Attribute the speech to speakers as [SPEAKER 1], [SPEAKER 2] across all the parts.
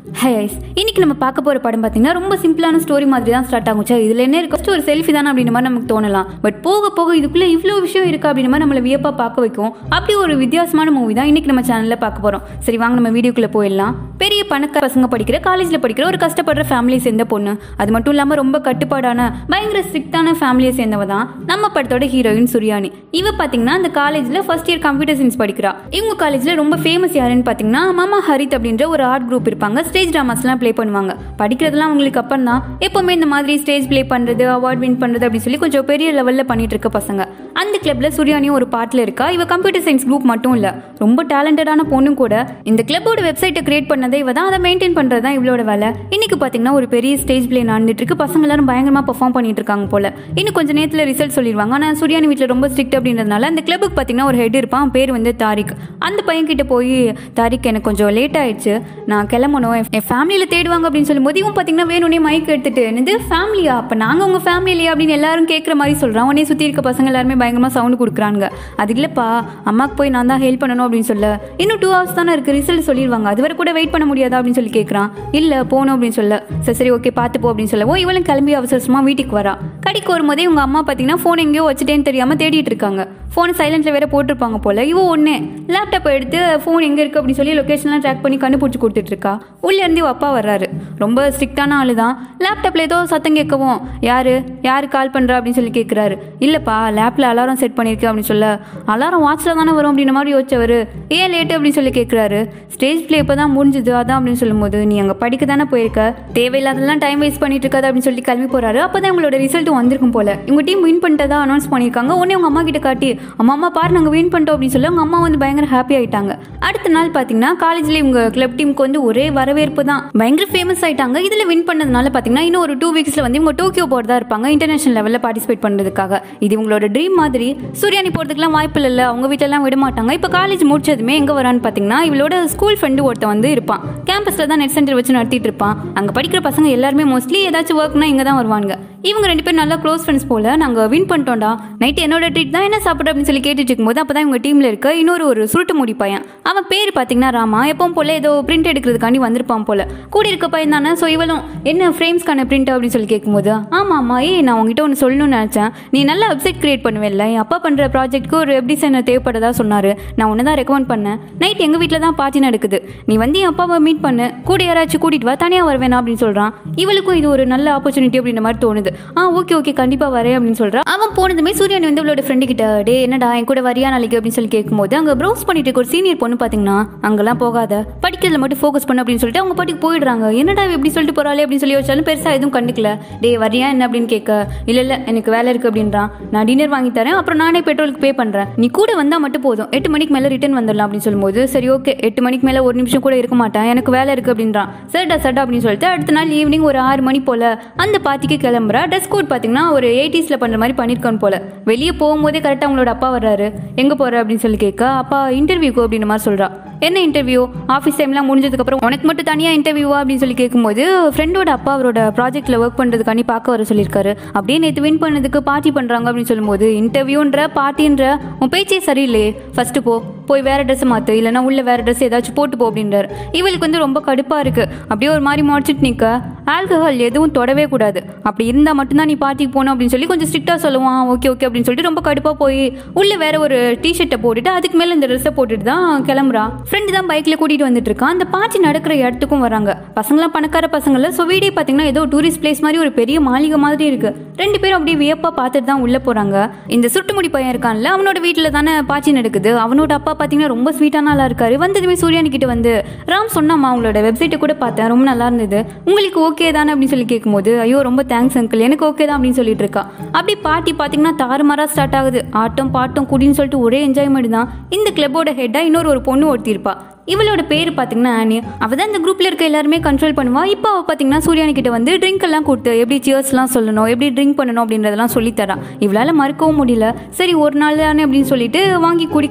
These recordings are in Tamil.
[SPEAKER 1] ஹை ஐஸ் இன்னைக்கு நம்ம பார்க்க போற படம் பார்த்தீங்கன்னா ரொம்ப சிம்பிளான ஸ்டோரி மாதிரி தான் ஸ்டார்ட் ஆகுச்சா இதுல என்ன இருக்கு First ஒரு செல்ஃபி தானே அப்படின்ற மாதிரி நமக்கு தோணலாம் பட் போக போக இதுக்குள்ள இவ்வளோ விஷயம் இருக்கு அப்படின்ற மாதிரி நம்மளை வியப்பா பார்க்க வைக்கும் அப்படி ஒரு வித்தியாசமான மூவி தான் இன்னைக்கு நம்ம சேனல்ல பார்க்க போறோம் சரி வாங்க நம்ம வீடியோக்குள்ள போயிடலாம் பெரிய பணக்கார பசங்க படிக்கிற காலேஜ்ல படிக்கிற ஒரு கஷ்டப்படுற ஃபேமிலியை சேர்ந்த பொண்ணு அது மட்டும் இல்லாம ரொம்ப கட்டுப்பாடான பயங்கர ஸ்ட்ரிக்டான ஃபேமிலியை சேர்ந்தவ தான் நம்ம படத்தோட ஹீரோயின் சுரியானி இவ பாத்தீங்கன்னா அந்த காலேஜ்ல ஃபர்ஸ்ட் இயர் கம்ப்யூட்டர் சயின்ஸ் படிக்கிறா இவங்க காலேஜ்ல ரொம்ப ஃபேமஸ் யாருன்னு பாத்தீங்கன்னா மாமா ஹரித் அப்படின்ற ஒரு ஆர்ட் குரூப் இருப்பாங்க ஸ்டேஜ் ட்ராமாஸ்லாம் ப்ளே பண்ணுவாங்க படிக்கிறதுலாம் அவங்களுக்கு அப்புறம் தான் எப்பவுமே இந்த மாதிரி ஸ்டேஜ் ப்ளே பண்றது அவார்ட் வின் பண்றது அப்படின்னு சொல்லி கொஞ்சம் பெரிய லெவல்ல பண்ணிட்டு இருக்க பசங்க அந்த கிளப்ல சுரியானியும் ஒரு பாட்டில் இருக்கா இவ கம்ப்யூட்டர் சயின்ஸ் குரூப் மட்டும் இல்ல ரொம்ப டேலண்டடான பொண்ணும் கூட இந்த கிளப்போட வெப்சைட்டை கிரியேட் பண்ணதே இவ தான் அதை மெயின்டைன் பண்றது தான் இவளோட வேலை இன்னைக்கு பாத்தீங்கன்னா ஒரு பெரிய ஸ்டேஜ் ப்ளே நடந்துட்டு இருக்கு பசங்க எல்லாரும் பயங்கரமா பெர்ஃபார்ம் பண்ணிட்டு இருக்காங்க போல இன்னும் கொஞ்சம் நேரத்துல ரிசல்ட் சொல்லிடுவாங்க ஆனா சுரியானி வீட்டில் ரொம்ப ஸ்ட்ரிக்ட் அப்படின்றதுனால அந்த கிளப்புக்கு பாத்தீங்கன்னா ஒரு ஹெட் இருப்பான் அவன் பேர் வந்து தாரிக் அந்த பையன் கிட்ட போய் தாரிக் எனக்கு கொஞ்சம் லேட் ஆயிடுச்சு நான் கிளம்பணும் என் என் ஃபேமிலியில தேடுவாங்க அப்படின்னு சொல்லும்போது இவன் பாத்தீங்கன்னா வேணும்னே மைக் எடுத்துட்டு என்னது ஃபேமிலியா அப்ப நாங்க உங்க ஃபேமிலி இல்லையா அப்படின்னு எல்லாரும் கேட்குற மாதிரி சொல்றான் உடனே சுத்தி இருக்க பசங்க எல்லாருமே பயங்கரமா சவுண்ட் கொடுக்குறாங்க அது இல்லப்பா அம்மாக்கு போய் நான் தான் ஹெல்ப் பண்ணணும் அப்படின்னு சொல்ல இன்னும் டூ ஹவர்ஸ் தானே இருக்கு ரிசல்ட் சொல்லிடுவாங்க அது வரை கூட வெயிட் பண்ண முடியாதா அப்படின்னு சொல்லி கேட்குறான் இல்ல போகணும் அப்படின்னு சொல்ல சரி சரி ஓகே பார்த்து போ அப்படின்னு சொல்ல ஓ இவளும் கிளம்பி அவசரமா வீட்டுக்கு வரா கடைக்கு வரும்போதே உங்க அம்மா பார்த்தீங்கன்னா ஃபோன் எங்கேயோ வச்சுட்டேன்னு தெரியாம தேடிட்டு இருக்காங்க ஃபோன் சைலண்ட்ல வேற போட்டிருப்பாங்க போல இவ ஒன்னே லேப்டாப் எடுத்து ஃபோன் எங்க இருக்கு அப்படின்னு சொல்லி லொகேஷன்லாம் ட்ராக் பண்ணி கண்டுபிடிச்சி கொடுத்துட்டு இருக்கா உள்ள இருந்து இவ அப்பா வர்றாரு ரொம்ப ஸ்ட்ரிக்டான ஆளு தான் லேப்டாப்ல ஏதோ சத்தம் கேட்கவும் யாரு யாரு கால் பண்றா அப்படின்னு சொல்லி கேட்குறாரு இல்லப்பா லேப்ல அலாரம் செட் பண்ணியிருக்கேன் அப்படின்னு சொல்ல அலாரம் வாட்ச்ல தானே வரும் அப்படின்ற மாதிரி யோசிச்சவர் ஏன் லேட்டு அப்படின்னு சொல்லி கேட்குறாரு ஸ்டேஜ் பிளே இப்போ தான் முடிஞ்சுது அதான் அப்படின்னு சொல்லும்போது நீ அங்கே படிக்க தானே போயிருக்க தேவையில்லாதெல்லாம் டைம் வேஸ்ட் பண்ணிட்டு இருக்காது அப்படின்னு சொல்லி கிளம்பி போறாரு அப்போ தான் உங்களோட ரிசல்ட்டும் வந்திருக்கும் போல உங்க டீம் வின் பண்ணிட்டதா அனௌன்ஸ் பண்ணியிருக்காங்க உடனே உங்க அம்மா கிட்ட காட்டி அம்மா அம்மா பாரு நாங்கள் வின் பண்ணிட்டோம் அப்படின்னு சொல்லி உங்க அம்மா வந்து பயங்கர ஹாப்பி ஆயிட்டாங்க அடுத்த நாள் பார்த்தீங்கன்னா காலேஜ்ல இவங்க கிளப் டீமுக்கு வந்து ஒரே வரவேற்பு தான் பயங்கர ஃபேமஸ் ஆயிட்டாங்க இதுல வின் பண்ணதுனால பார்த்தீங்கன்னா இன்னும் ஒரு டூ வீக்ஸ்ல வந்து இவங்க டோக்கியோ போர்டு தான் இருப்பாங்க இன்டர்நேஷனல் லெவலில் பார்ட்டிசிபேட் பண்ணுறதுக்காக இது இவங்களோட ட்ரீம் மாதிரி சூர்யானி போகிறதுக்குலாம் வாய்ப்பு இல்லை அவங்க வீட்டிலலாம் விட மாட்டாங்க இப்போ காலேஜ் முடிச்சதுமே எங்கே வரான்னு பார்த்தீங்கன்னா இவளோட ஸ்கூல் ஃப்ரெண்டு ஒருத்தன் வந்து இருப்பான் கேம்பஸில் தான் நெட் சென்டர் வச்சு நடத்திட்டு இருப்பான் அங்கே படிக்கிற பசங்க எல்லாருமே மோஸ்ட்லி ஏதாச்சும் ஒர்க்னா இங்கே தான் வருவாங்க இவங்க ரெண்டு பேரும் நல்லா க்ளோஸ் ஃப்ரெண்ட்ஸ் போல நாங்கள் வின் பண்ணிட்டோம்டா நைட் என்னோட ட்ரீட் தான் என்ன சாப்பிட அப்படின்னு சொல்லி கேட்டுட்டு இருக்கும்போது அப்போ தான் இவங்க டீமில் இருக்க இன்னொரு ஒரு சுருட்டு முடி பையன் அவன் பேர் பார்த்தீங்கன்னா ராமா எப்பவும் போல ஏதோ பிரிண்ட் எடுக்கிறதுக்காண்டி வந்திருப்பான் போல கூட இருக்க பையன் தானே ஸோ இவளும் என்ன ஃப்ரேம்ஸ்க்கான பிரிண்ட் அப்படின்னு சொல்லி கேட்கும்போது ஆமாம் ஆமாம் ஏய் நான் உங்ககிட்ட ஒன்று சொல்லணும்னு நினச்சேன் நீ நல்லா வெப்சைட் கிரியேட் பண்ணுவேல்ல என் அப்பா பண்ணுற ப்ராஜெக்ட்க்கு ஒரு வெப் டிசைனர் தேவைப்பட்டதா சொன்னார் நான் ஒன்று தான் ரெக்கமெண்ட் பண்ணேன் நைட் எங்கள் வீட்டில் தான் பார்ட்டி நடக்குது நீ வந்து என் அப்பாவை மீட் பண்ணு கூட யாராச்சும் கூட்டிட்டு வா தனியாக வருவேனா அப்படின்னு சொல்கிறான் இவளுக்கும் இது ஒரு நல்ல ஆப்பர்ச்சுனிட்டி அப்படின்ற மாதிரி தோணுது ஆ ஓகே ஓகே கண்டிப்பாக வரேன் அப்படின்னு சொல்கிறான் அவன் போனதுமே சூர்யானி வந்து இவளோட ஃப்ரெண்டு கிட்ட டே என்னடா என் கூட வரியா நாளைக்கு அப்படின்னு சொல்லி கேட்கும்போது அங்கே ப்ரௌஸ் பண்ணிட்டு இருக்க ஒரு சீனியர் பொண்ணு பார்த்தீங்கன்னா அங்கெல்லாம் போகாத படிக்கிறதுல மட்டும் ஃபோக்கஸ் பண்ணு அப்படின்னு சொல்லிட்டு அவங்க பாட்டுக்கு போயிடுறாங்க என்னடா இவ இப்படி சொல்லிட்டு போறாளே அப்படின்னு சொல்லி வச்சாலும் பெருசாக எதுவும் கண்டுக்கல டே வரியா என்ன அப்படின்னு கேட்க இல்லை இல்லை எனக்கு வேலை இருக்கு அப்படின்றான் நான் டின்னர் வாங்கி தரேன் அப்புறம் நானே பெட்ரோலுக்கு பே பண்ணுறேன் நீ கூட வந்தால் மட்டும் போதும் எட்டு மணிக்கு மேலே ரிட்டர்ன் வந்துடலாம் அப்படின்னு சொல்லும்போது சரி ஓகே எட்டு மணிக்கு மேலே ஒரு நிமிஷம் கூட இருக்க மாட்டேன் எனக்கு வேலை இருக்கு அப்படின்றான் சரிடா சட்டா அப்படின்னு சொல்லிட்டு அடுத்த நாள் ஈவினிங் ஒரு ஆறு மணி போல அந்த பார்ட்டிக்கு கிளம்புறா ட்ரெஸ் கோட் பார்த்தீங்கன்னா ஒரு எயிட்டிஸில் பண்ணுற மாதிரி பண்ணியிருக்கான் போல வெளியே போகும்போதே கரெக்டாக அவங்களோட அப்பா வர்றாரு எங்கே போகிற அப்படின்னு சொல்லி கேட்க அப்பா இன்டர்வியூக்கு அப்படின்ற மாதிரி சொல்கிறா என்ன இன்டர்வியூ ஆஃபீஸ் டைம்லாம் முடிஞ்சதுக்கப்புறம் உனக்கு மட்டும் தனியாக இன்டர்வியூவா அப்படின்னு சொல்லி கேட்கும்போது ஃப்ரெண்டோட அப்பா அவரோட ப்ராஜெக்ட்டில் ஒர்க் பண்ணுறதுக்காண்டி பார்க்க வர சொல்லியிருக்காரு அப்படியே நேற்று வின் பண்ணதுக்கு பார்ட்டி பண்ணுறாங்க அப்படின்னு சொல்லும்போது இன்டர்வியூன்ற பார்ட்டின்ற உன் பேச்சே சரியில்லையே ஃபஸ்ட்டு போ போய் வேற ட்ரெஸ் மாற்று இல்லைனா உள்ள வேற ட்ரெஸ் ஏதாச்சும் போட்டு போ அப்படின்றார் இவளுக்கு வந்து ரொம்ப கடுப்பாக இருக்கு அப்படியே ஒரு மாதிரி முடிச்சிட்டு நிற்க ஆல்கஹால் எதுவும் தொடவே கூடாது அப்படி இருந்தால் மட்டும்தான் நீ பார்ட்டிக்கு போகணும் அப்படின்னு சொல்லி கொஞ்சம் ஸ்ட்ரிக்டாக சொல்லுவான் ஓகே ஓகே அப்படின்னு சொல்லிட்டு ரொம்ப கடுப்பாக போய் உள்ள வேற ஒரு டிஷர்ட்டை போட்டுட்டு அதுக்கு மேலே இந்த ட்ரெஸ்ஸை போட்டுட்டு தான் கிளம்புறா ஃப்ரெண்டு தான் பைக்கில் கூட்டிகிட்டு வந்துட்டு இருக்கான் அந்த பார்ட்டி நடக்கிற இடத்துக்கும் வராங்க பசங்களாம் பணக்கார பசங்கள ஸோ வீடே பார்த்தீங்கன்னா ஏதோ டூரிஸ்ட் பிளேஸ் மாதிரி ஒரு பெரிய மாளிகை மாதிரி இருக்கு ரெண்டு பேரும் அப்படியே வியப்பாக பார்த்துட்டு தான் உள்ளே போகிறாங்க இந்த சுட்டுமுடி பையன் இருக்கான்ல அவனோட வீட்டில் தானே பாச்சி நடக்குது அவனோட அப்பா பார்த்தீங்கன்னா ரொம்ப ஸ்வீட்டான ஆளாக இருக்காரு வந்ததுமே சூர்யானி கிட்ட வந்து ராம் சொன்னாமா உங்களோட வெப்சைட்டை கூட பார்த்தேன் ரொம்ப நல்லா இருந்தது உங்களுக்கு ஓகே தானே அப்படின்னு சொல்லி கேட்கும்போது ஐயோ ரொம்ப தேங்க்ஸ் அங்கிள் எனக்கு ஓகே தான் அப்படின்னு சொல்லிட்டு இருக்கா அப்படி பாட்டி பார்த்தீங்கன்னா தாறுமாறா ஸ்டார்ட் ஆகுது ஆட்டம் பாட்டம் குடின்னு சொல்லிட்டு ஒரே என்ஜாய்மெண்ட் தான் இந்த கிளப்போட ஹெட்டாக இன்னொரு ஒரு பொண்ணு ஒருத்திருப்பா இவளோட பேர் பார்த்தீங்கன்னா ஆனி அவள் தான் இந்த குரூப்பில் இருக்க எல்லாருமே கண்ட்ரோல் பண்ணுவா இப்போ அவள் பார்த்தீங்கன்னா சூர்யானி கிட்ட வந்து ட்ரிங்க் எல்லாம் கொடுத்து எப்படி சியர்ஸ்லாம் சொல்லணும் எப்படி ட்ரிங்க் பண்ணணும் அப்படின்றதெல்லாம் சொல்லித்தரா இவளால் மறுக்கவும் முடியல சரி ஒரு நாள் தானே அப்படின்னு சொல்லிட்டு வாங்கி குடிக்கிறா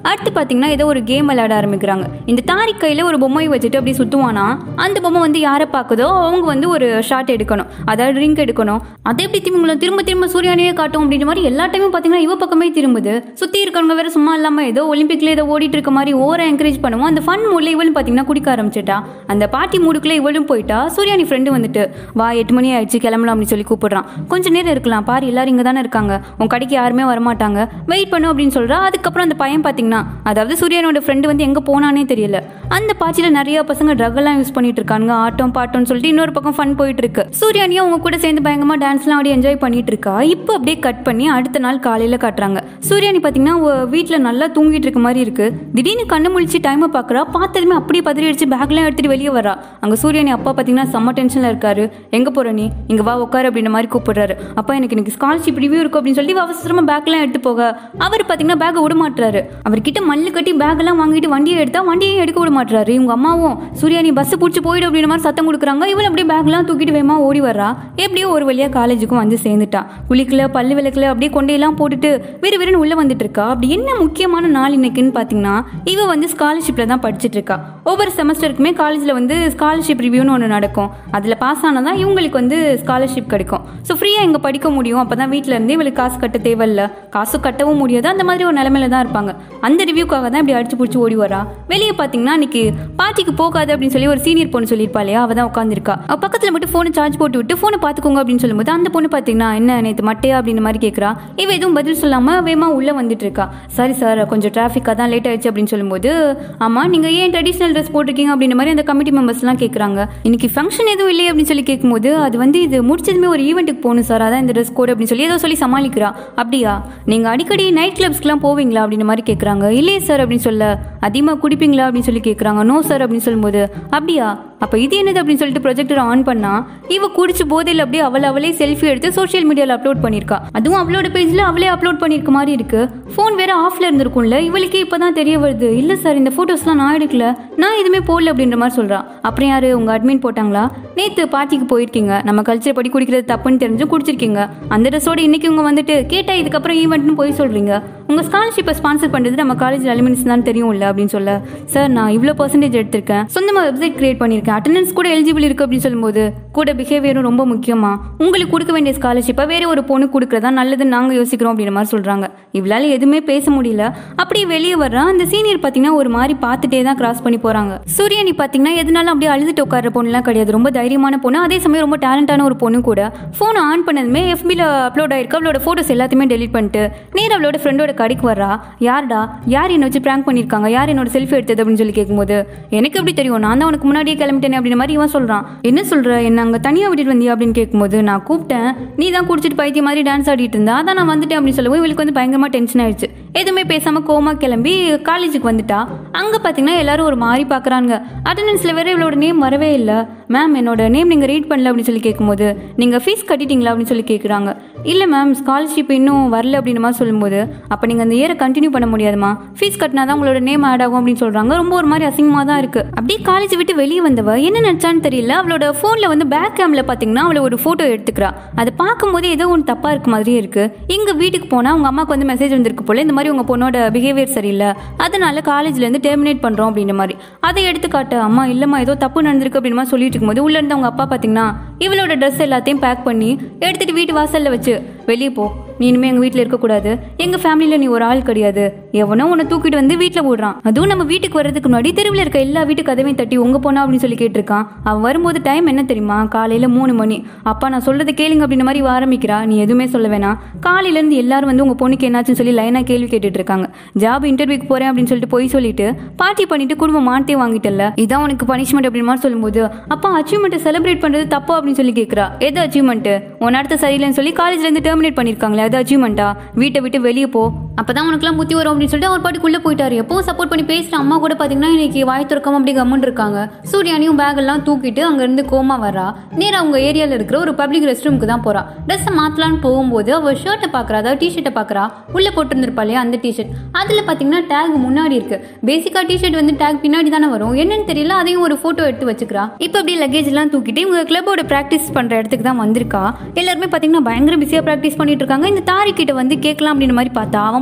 [SPEAKER 1] அடுத்து பார்த்தீங்கன்னா ஏதோ ஒரு கேம் விளையாட ஆரம்பிக்கிறாங்க இந்த தாரிக் கையில் ஒரு பொம்மையை வச்சுட்டு அப்படி சுற்றுவானா அந்த பொம்மை வந்து யாரை பார்க்குதோ அவங்க வந்து ஒரு ஷாட் எடுக்கணும் அதாவது ட்ரிங்க் எடுக்கணும் அதை எப்படி திரும்ப திரும்ப திரும்ப சூர்யானையே காட்டும் அப்படின்ற மாதிரி எல்லா டைமும் பார்த்தீங்கன்னா இவ பக்கமே திரும்புது சுற்றி இருக்கிறவங்க வேற சும்மா இல்லாமல் ஏதோ ஒலிம்பிக்ல ஏதோ ஓடிட்டு இருக்க மாதிரி ஓவரா என்கரேஜ் பண்ணுவோம் அந்த ஃபன் மூடில் இவளும் பார்த்தீங்கன்னா குடிக்க ஆரம்பிச்சிட்டா அந்த பார்ட்டி மூடுக்குள்ளே இவளும் போயிட்டா சூர்யா நீ ஃப்ரெண்டு வந்துட்டு வா எட்டு மணி ஆயிடுச்சு கிளம்பலாம் அப்படின்னு சொல்லி கூப்பிடுறான் கொஞ்ச நேரம் இருக்கலாம் பாரு எல்லாரும் இங்கே தானே இருக்காங்க உன் கடைக்கு யாருமே வரமாட்டாங்க வெயிட் பண்ணு அப்படின்னு சொல்றா அதுக்கப்புறம் அந்த பையன் பார்த்தீங்கன்னா அதாவது சூர்யானோட ஃப்ரெண்டு வந்து எங்கே போனானே தெரியல அந்த பாச்சியில் நிறைய பசங்க ட்ரக் எல்லாம் யூஸ் பண்ணிட்டு இருக்காங்க ஆட்டம் பாட்டம்னு சொல்லிட்டு இன்னொரு பக்கம் ஃபன் போயிட்டு இருக்கு சூர்யானியும் அவங்க கூட சேர்ந்து பயங்கரமா டான்ஸ்லாம் ஆடி என்ஜாய் பண்ணிட்டு இருக்கா இப்போ அப்படியே கட் பண்ணி அடுத்த நாள் காலையில காட்டுறாங்க சூர்யானி பார்த்தீங்கன்னா வீட்டில் நல்லா தூங்கிட்டு இருக்க மாதிரி இருக்கு திடீர்னு கண்ணு முழிச்சு டைமை பார்க்குறா பார்த்ததுமே அப்படியே பதறி அடிச்சு பேக்லாம் எடுத்துட்டு வெளியே வரா அங்கே சூர்யானி அப்பா பார்த்தீங்கன்னா செம்ம டென்ஷனில் இருக்காரு எங்கே போற நீ இங்கே வா உட்காரு அப்படின்ற மாதிரி கூப்பிடுறாரு அப்பா எனக்கு இன்னைக்கு ஸ்காலர்ஷிப் ரிவ்யூ இருக்கும் அப்படின்னு சொல்லி இவ அவசரமா பேக்லாம் எடுத்து போக அவர் பார்த்தீங்கன்னா பேக்கை விட மாட்டுறாரு அவர்கிட்ட மல்லு கட்டி பேக்கெல்லாம் வாங்கிட்டு வண்டியை எடுத்தா வண்டியை எடுக்க விட மாட்டுறாரு இவங்க அம்மாவும் சூர்யானி பஸ் பிடிச்சி போயிடு அப்படின்ற மாதிரி சத்தம் கொடுக்குறாங்க இவள் அப்படியே பேக்லாம் தூக்கிட்டு வேமா ஓடி வர்றா எப்படியோ ஒரு வழியா காலேஜுக்கும் வந்து சேர்ந்துட்டா குளிக்கல பல்லு விளக்கல அப்படியே கொண்டையெல்லாம் போட்டுட்டு விறு விறுன்னு உள்ள வந்துட்டு இருக்கா அப்படி என்ன முக்கியமான நாள் இன்னைக்குன்னு பார்த்தீங்கன்னா இவ வந்து ஸ்காலர்ஷிப்ல தான் படிச்சுட்டு இருக்கா ஒவ்வொரு செமஸ்டருக்குமே காலேஜில் வந்து ஸ்காலர்ஷிப் ரிவ்யூன்னு ஒன்று நடக்கும் அதில் பாஸ் ஆனால் தான் இவங்களுக்கு வந்து ஸ்காலர்ஷிப் கிடைக்கும் ஸோ ஃப்ரீயாக இங்கே படிக்க முடியும் அப்போ தான் வீட்டில் இருந்து இவளுக்கு காசு கட்ட தேவையில்ல காசு கட்டவும் முடியாது அந்த மாதிரி ஒரு நிலமையில தான் இருப்பாங்க அந்த ரிவ்யூக்காக தான் இப்படி அடிச்சு பிடிச்சி ஓடி வரா வெளியே பார்த்தீங்கன்னா இன்னைக்கு பார்ட்டிக்கு போகாது அப்படின்னு சொல்லி ஒரு சீனியர் பொண்ணு சொல்லியிருப்பா இல்லையா அவள் தான் உட்காந்துருக்கா அவ பக்கத்தில் மட்டும் ஃபோனை சார்ஜ் போட்டு விட்டு ஃபோனை பார்த்துக்கோங்க அப்படின்னு சொல்லும்போது அந்த பொண்ணு பார்த்தீங்கன்னா என்ன நேற்று மட்டையா அப்படின்ற மாதிரி கேட்குறா இவ எதுவும் பதில் சொல்லாமல் வேமா உள்ளே வந்துட்டு இருக்கா சாரி சார் கொஞ்சம் டிராஃபிக்காக தான் லேட் ஆயிடுச்சு அப்படின்னு சொல்லும்போது ஆமாம் நீங்கள் ஏன் ட்ரெடிஷ்னல் ட்ரெஸ் போட்டிருக்கீங்க அப்படின்ற மாதிரி அந்த கமிட்டி மெம்பர்ஸ்லாம் கேட்குறாங்க இன்னைக்கு ஃபங்க்ஷன் எதுவும் இல்லை அப்படின்னு சொல்லி கேட்கும்போது அது வந்து இது முடிச்சதுமே ஒரு ஈவெண்ட்டுக்கு போகணும் சார் அதான் இந்த ட்ரெஸ் கோட் அப்படின்னு சொல்லி ஏதோ சொல்லி சமாளிக்கிறா அப்படியா நீங்கள் அடிக்கடி நைட் கிளப்ஸ்க்குலாம் போவீங்களா அப்படின்ற மாதிரி கேட்குறாங்க இல்லையே சார் அப்படின்னு சொல்ல அதிகமாக குடிப்பீங்களா அப்படின்னு சொல்லி கேட்குறாங்க நோ சார் அப்படின்னு சொல்லும்போது அப்படியா அப்போ இது என்னது அப்படின்னு சொல்லிட்டு ப்ரொஜெக்டர் ஆன் பண்ணா இவ குடிச்சு போதையில் அப்படியே அவளை அவளே செல்ஃபி எடுத்து சோஷியல் மீடியாவில் அப்லோட் பண்ணியிருக்கா அதுவும் அவளோட பேஜில் அவளே அப்லோட் பண்ணியிருக்க மாதிரி இருக்கு ஃபோன் வேற ஆஃப்ல இருந்திருக்கும்ல இவளுக்கே இப்பதான் தெரிய வருது இல்லை சார் இந்த ஃபோட்டோஸ்லாம் நான் எடுக்கல நான் எதுவுமே போடல அப்படின்ற மாதிரி சொல்றா அப்புறம் யாரு உங்க அட்மின் போட்டாங்களா நேத்து பார்ட்டிக்கு போயிருக்கீங்க நம்ம கல்ச்சர் படி குடிக்கிறது தப்புன்னு தெரிஞ்சும் குடிச்சிருக்கீங்க அந்த ட்ரெஸ்ஸோட இன்னைக்கு உங்க வந்துட்டு கேட்டா இதுக்கப்புறம் ஈவெண்ட்னு போய் சொல்றீங்க உங்க ஸ்காலர்ஷிப்பை ஸ்பான்சர் பண்றது நம்ம காலேஜ் அலுமினிஸ் தான் தெரியும்ல அப்படின்னு சொல்ல சார் நான் இவ்வளோ பர்சன்டேஜ் எடுத்திருக்கேன் சொந்தமாக வெப்சைட் கிரியேட் பண்ணியிருக்கேன் அட்டண்டன்ஸ் கூட எலிஜிபிள் இருக்கு அப்படின்னு சொல்லும்போது கூட பிஹேவியரும் ரொம்ப முக்கியமா உங்களுக்கு கொடுக்க வேண்டிய ஸ்காலர்ஷிப்பை வேற ஒரு பொண்ணு கொடுக்குறதா நல்லதுன்னு நாங்கள் யோசிக்கிறோம் அப்படின்ற மாதிரி சொல்றாங்க இவளால எதுவுமே பேச முடியல அப்படியே வெளியே வர்றா அந்த சீனியர் பார்த்தீங்கன்னா ஒரு மாதிரி பார்த்துட்டே தான் கிராஸ் பண்ணி போறாங்க சூரியனி பார்த்தீங்கன்னா எதனாலும் அப்படியே அழுதுட்டு உட்கார பொண்ணுலாம் கிடையாது ரொம்ப தைரியமான பொண்ணு அதே சமயம் ரொம்ப டேலண்டான ஒரு பொண்ணு கூட ஃபோனை ஆன் பண்ணதுமே எஃபியில் அப்லோட் ஆயிருக்கு அவளோட ஃபோட்டோஸ் எல்லாத்தையுமே டெலிட் பண்ணிட்டு நேரா அவளோட ஃப்ரெண்டோட கடைக்கு வர்றா யார்டா யார் என்னை வச்சு ப்ராங்க் பண்ணியிருக்காங்க யார் என்னோட செல்ஃபி எடுத்தது அப்படின்னு சொல்லி கேட்கும்போது எனக்கு எப்படி தெரியும் நான் தான் உனக்கு முன்னாடியே கிளம்பிட்டேனே அப்படின்ற மாதிரி இவன் சொல்றான் என்ன சொல்ற என்ன அங்கே தனியாக விட்டுட்டு வந்தியா அப்படின்னு கேட்கும்போது நான் கூப்பிட்டேன் நீ தான் குடிச்சிட்டு பைத்திய மாதிரி டான்ஸ் ஆடிட்டு இருந்தா அதான் நான் வந்துட்டேன் அப்படின்னு சொல்லவும் இவளுக்கு வந்து பயங்கரமா டென்ஷன் ஆயிடுச்சு எதுவுமே பேசாம கோமா கிளம்பி காலேஜுக்கு வந்துட்டா அங்க பாத்தீங்கன்னா எல்லாரும் ஒரு மாதிரி பாக்குறாங்க அட்டண்டன்ஸ்ல வேற இவளோட நேம் வரவே இல்லை மேம் என்னோட நேம் நீங்க ரீட் பண்ணல அப்படின்னு சொல்லி கேட்கும்போது நீங்க ஃபீஸ் கட்டிட்டீங்களா அப்படின்னு சொல்லி கேட்குறாங்க இல்லை மேம் ஸ்காலர்ஷிப் இன்னும் வரல அப்படின்ற மாதிரி சொல்லும்போது அப்போ நீங்கள் அந்த இயரை கண்டினியூ பண்ண முடியாதுமா ஃபீஸ் கட்டினா தான் உங்களோட நேம் ஆட் ஆகும் அப்படின்னு சொல்கிறாங்க ரொம்ப ஒரு மாதிரி அசிங்கமாக தான் இருக்குது அப்படியே காலேஜ் விட்டு வெளியே வந்தவ என்ன நினச்சான்னு தெரியல அவளோட ஃபோனில் வந்து பேக் கேமில் பார்த்தீங்கன்னா அவளை ஒரு ஃபோட்டோ எடுத்துக்கிறா அதை பார்க்கும்போது ஏதோ ஒன்று தப்பாக இருக்க மாதிரியே இருக்குது இங்கே வீட்டுக்கு போனால் உங்கள் அம்மாவுக்கு வந்து மெசேஜ் வந்திருக்கு போல இந்த மாதிரி உங்கள் பொண்ணோட பிஹேவியர் சரியில்லை அதனால காலேஜ்லேருந்து டெர்மினேட் பண்ணுறோம் அப்படின்ற மாதிரி அதை எடுத்து காட்ட அம்மா இல்லைம்மா ஏதோ தப்பு நடந்திருக்கு அப்படின்னு மாதிரி சொல்லிட்டு இருக்கும்போது உள்ள இருந்து அவங்க அப்பா பார்த்தீங்கன்னா இவளோட ட்ரெஸ் எல்லாத்தையும் பேக் பண்ணி எடுத்துட்டு வீட்டு வாசல்ல வச்சு வெளியே போ நீ இனிமே எங்க வீட்டில் இருக்கக்கூடாது எங்க ஃபேமிலியில நீ ஒரு ஆள் கிடையாது எவனோ உன்னை தூக்கிட்டு வந்து வீட்டில் விடுறான் அதுவும் நம்ம வீட்டுக்கு வர்றதுக்கு முன்னாடி தெருவில் இருக்க எல்லா வீட்டு கதவையும் தட்டி உங்க போனா அப்படின்னு சொல்லி கேட்டிருக்கான் அவன் வரும்போது டைம் என்ன தெரியுமா காலையில மூணு மணி அப்பா நான் சொல்றதை கேளுங்க அப்படின்ற மாதிரி இவ ஆரம்பிக்கிறா நீ எதுவுமே சொல்ல வேணாம் காலையில இருந்து எல்லாரும் வந்து உங்க பொண்ணுக்கு என்னாச்சுன்னு சொல்லி லைனா கேள்வி கேட்டுட்டு இருக்காங்க ஜாப் இன்டர்வியூக்கு போறேன் அப்படின்னு சொல்லிட்டு போய் சொல்லிட்டு பார்ட்டி பண்ணிட்டு குடும்பம் மாட்டே வாங்கிட்டல இதான் உனக்கு பனிஷ்மெண்ட் அப்படின்னு மாதிரி சொல்லும்போது அப்பா அச்சீவ்மெண்ட்டை செலிப்ரேட் பண்றது தப்பா அப்படின்னு சொல்லி கேட்குறா எது அச்சீவ்மெண்ட் உன் அடுத்த சரியில்லைன்னு சொல்லி காலேஜ்ல இருந்து டெர்மினேட் பண்ணிருக்காங்களே அது அச்சீவ்மெண்ட்டா வீட்டை விட்டு வெளியே போ அப்பதான் உனக்குலாம் புத்தி வரும் அப்படின்னு சொல்லிட்டு அவர் பாட்டுக்குள்ள போயிட்டாரு எப்போ சப்போர்ட் பண்ணி பேசுற அம்மா கூட பாத்தீங்கன்னா இன்னைக்கு வாய் திறக்காம அப்படி கம்முன்னு இருக்காங்க சூர்யானியும் பேக் எல்லாம் தூக்கிட்டு அங்க இருந்து கோமா வரா நேரா அவங்க ஏரியால இருக்கிற ஒரு பப்ளிக் ரெஸ்ட் ரூமுக்கு தான் போறா ட்ரெஸ் மாத்தலான்னு போகும்போது அவ ஷர்ட்டை பாக்குறா அதாவது டிஷர்ட்டை பாக்குறா உள்ள போட்டிருந்திருப்பா இல்லையா அந்த டிஷர்ட் அதுல பாத்தீங்கன்னா டேக் முன்னாடி இருக்கு பேசிக்கா டிஷர்ட் வந்து டேக் பின்னாடி தானே வரும் என்னன்னு தெரியல அதையும் ஒரு போட்டோ எடுத்து வச்சுக்கிறா இப்போ அப்படியே லக்கேஜ் எல்லாம் தூக்கிட்டு இவங்க கிளப்போட பிராக்டிஸ் பண்ற இடத்துக்கு தான் வந்திருக்கா எல்லாருமே பாத்தீங்கன்னா பயங்கர பிஸியா பிராக்டிஸ் பண்ணிட்டு இருக்காங்க இந்த தாரி கிட்ட வந்து கேட்கலாம் அப்படின்ற மாதிரி பார்த்தா அவன்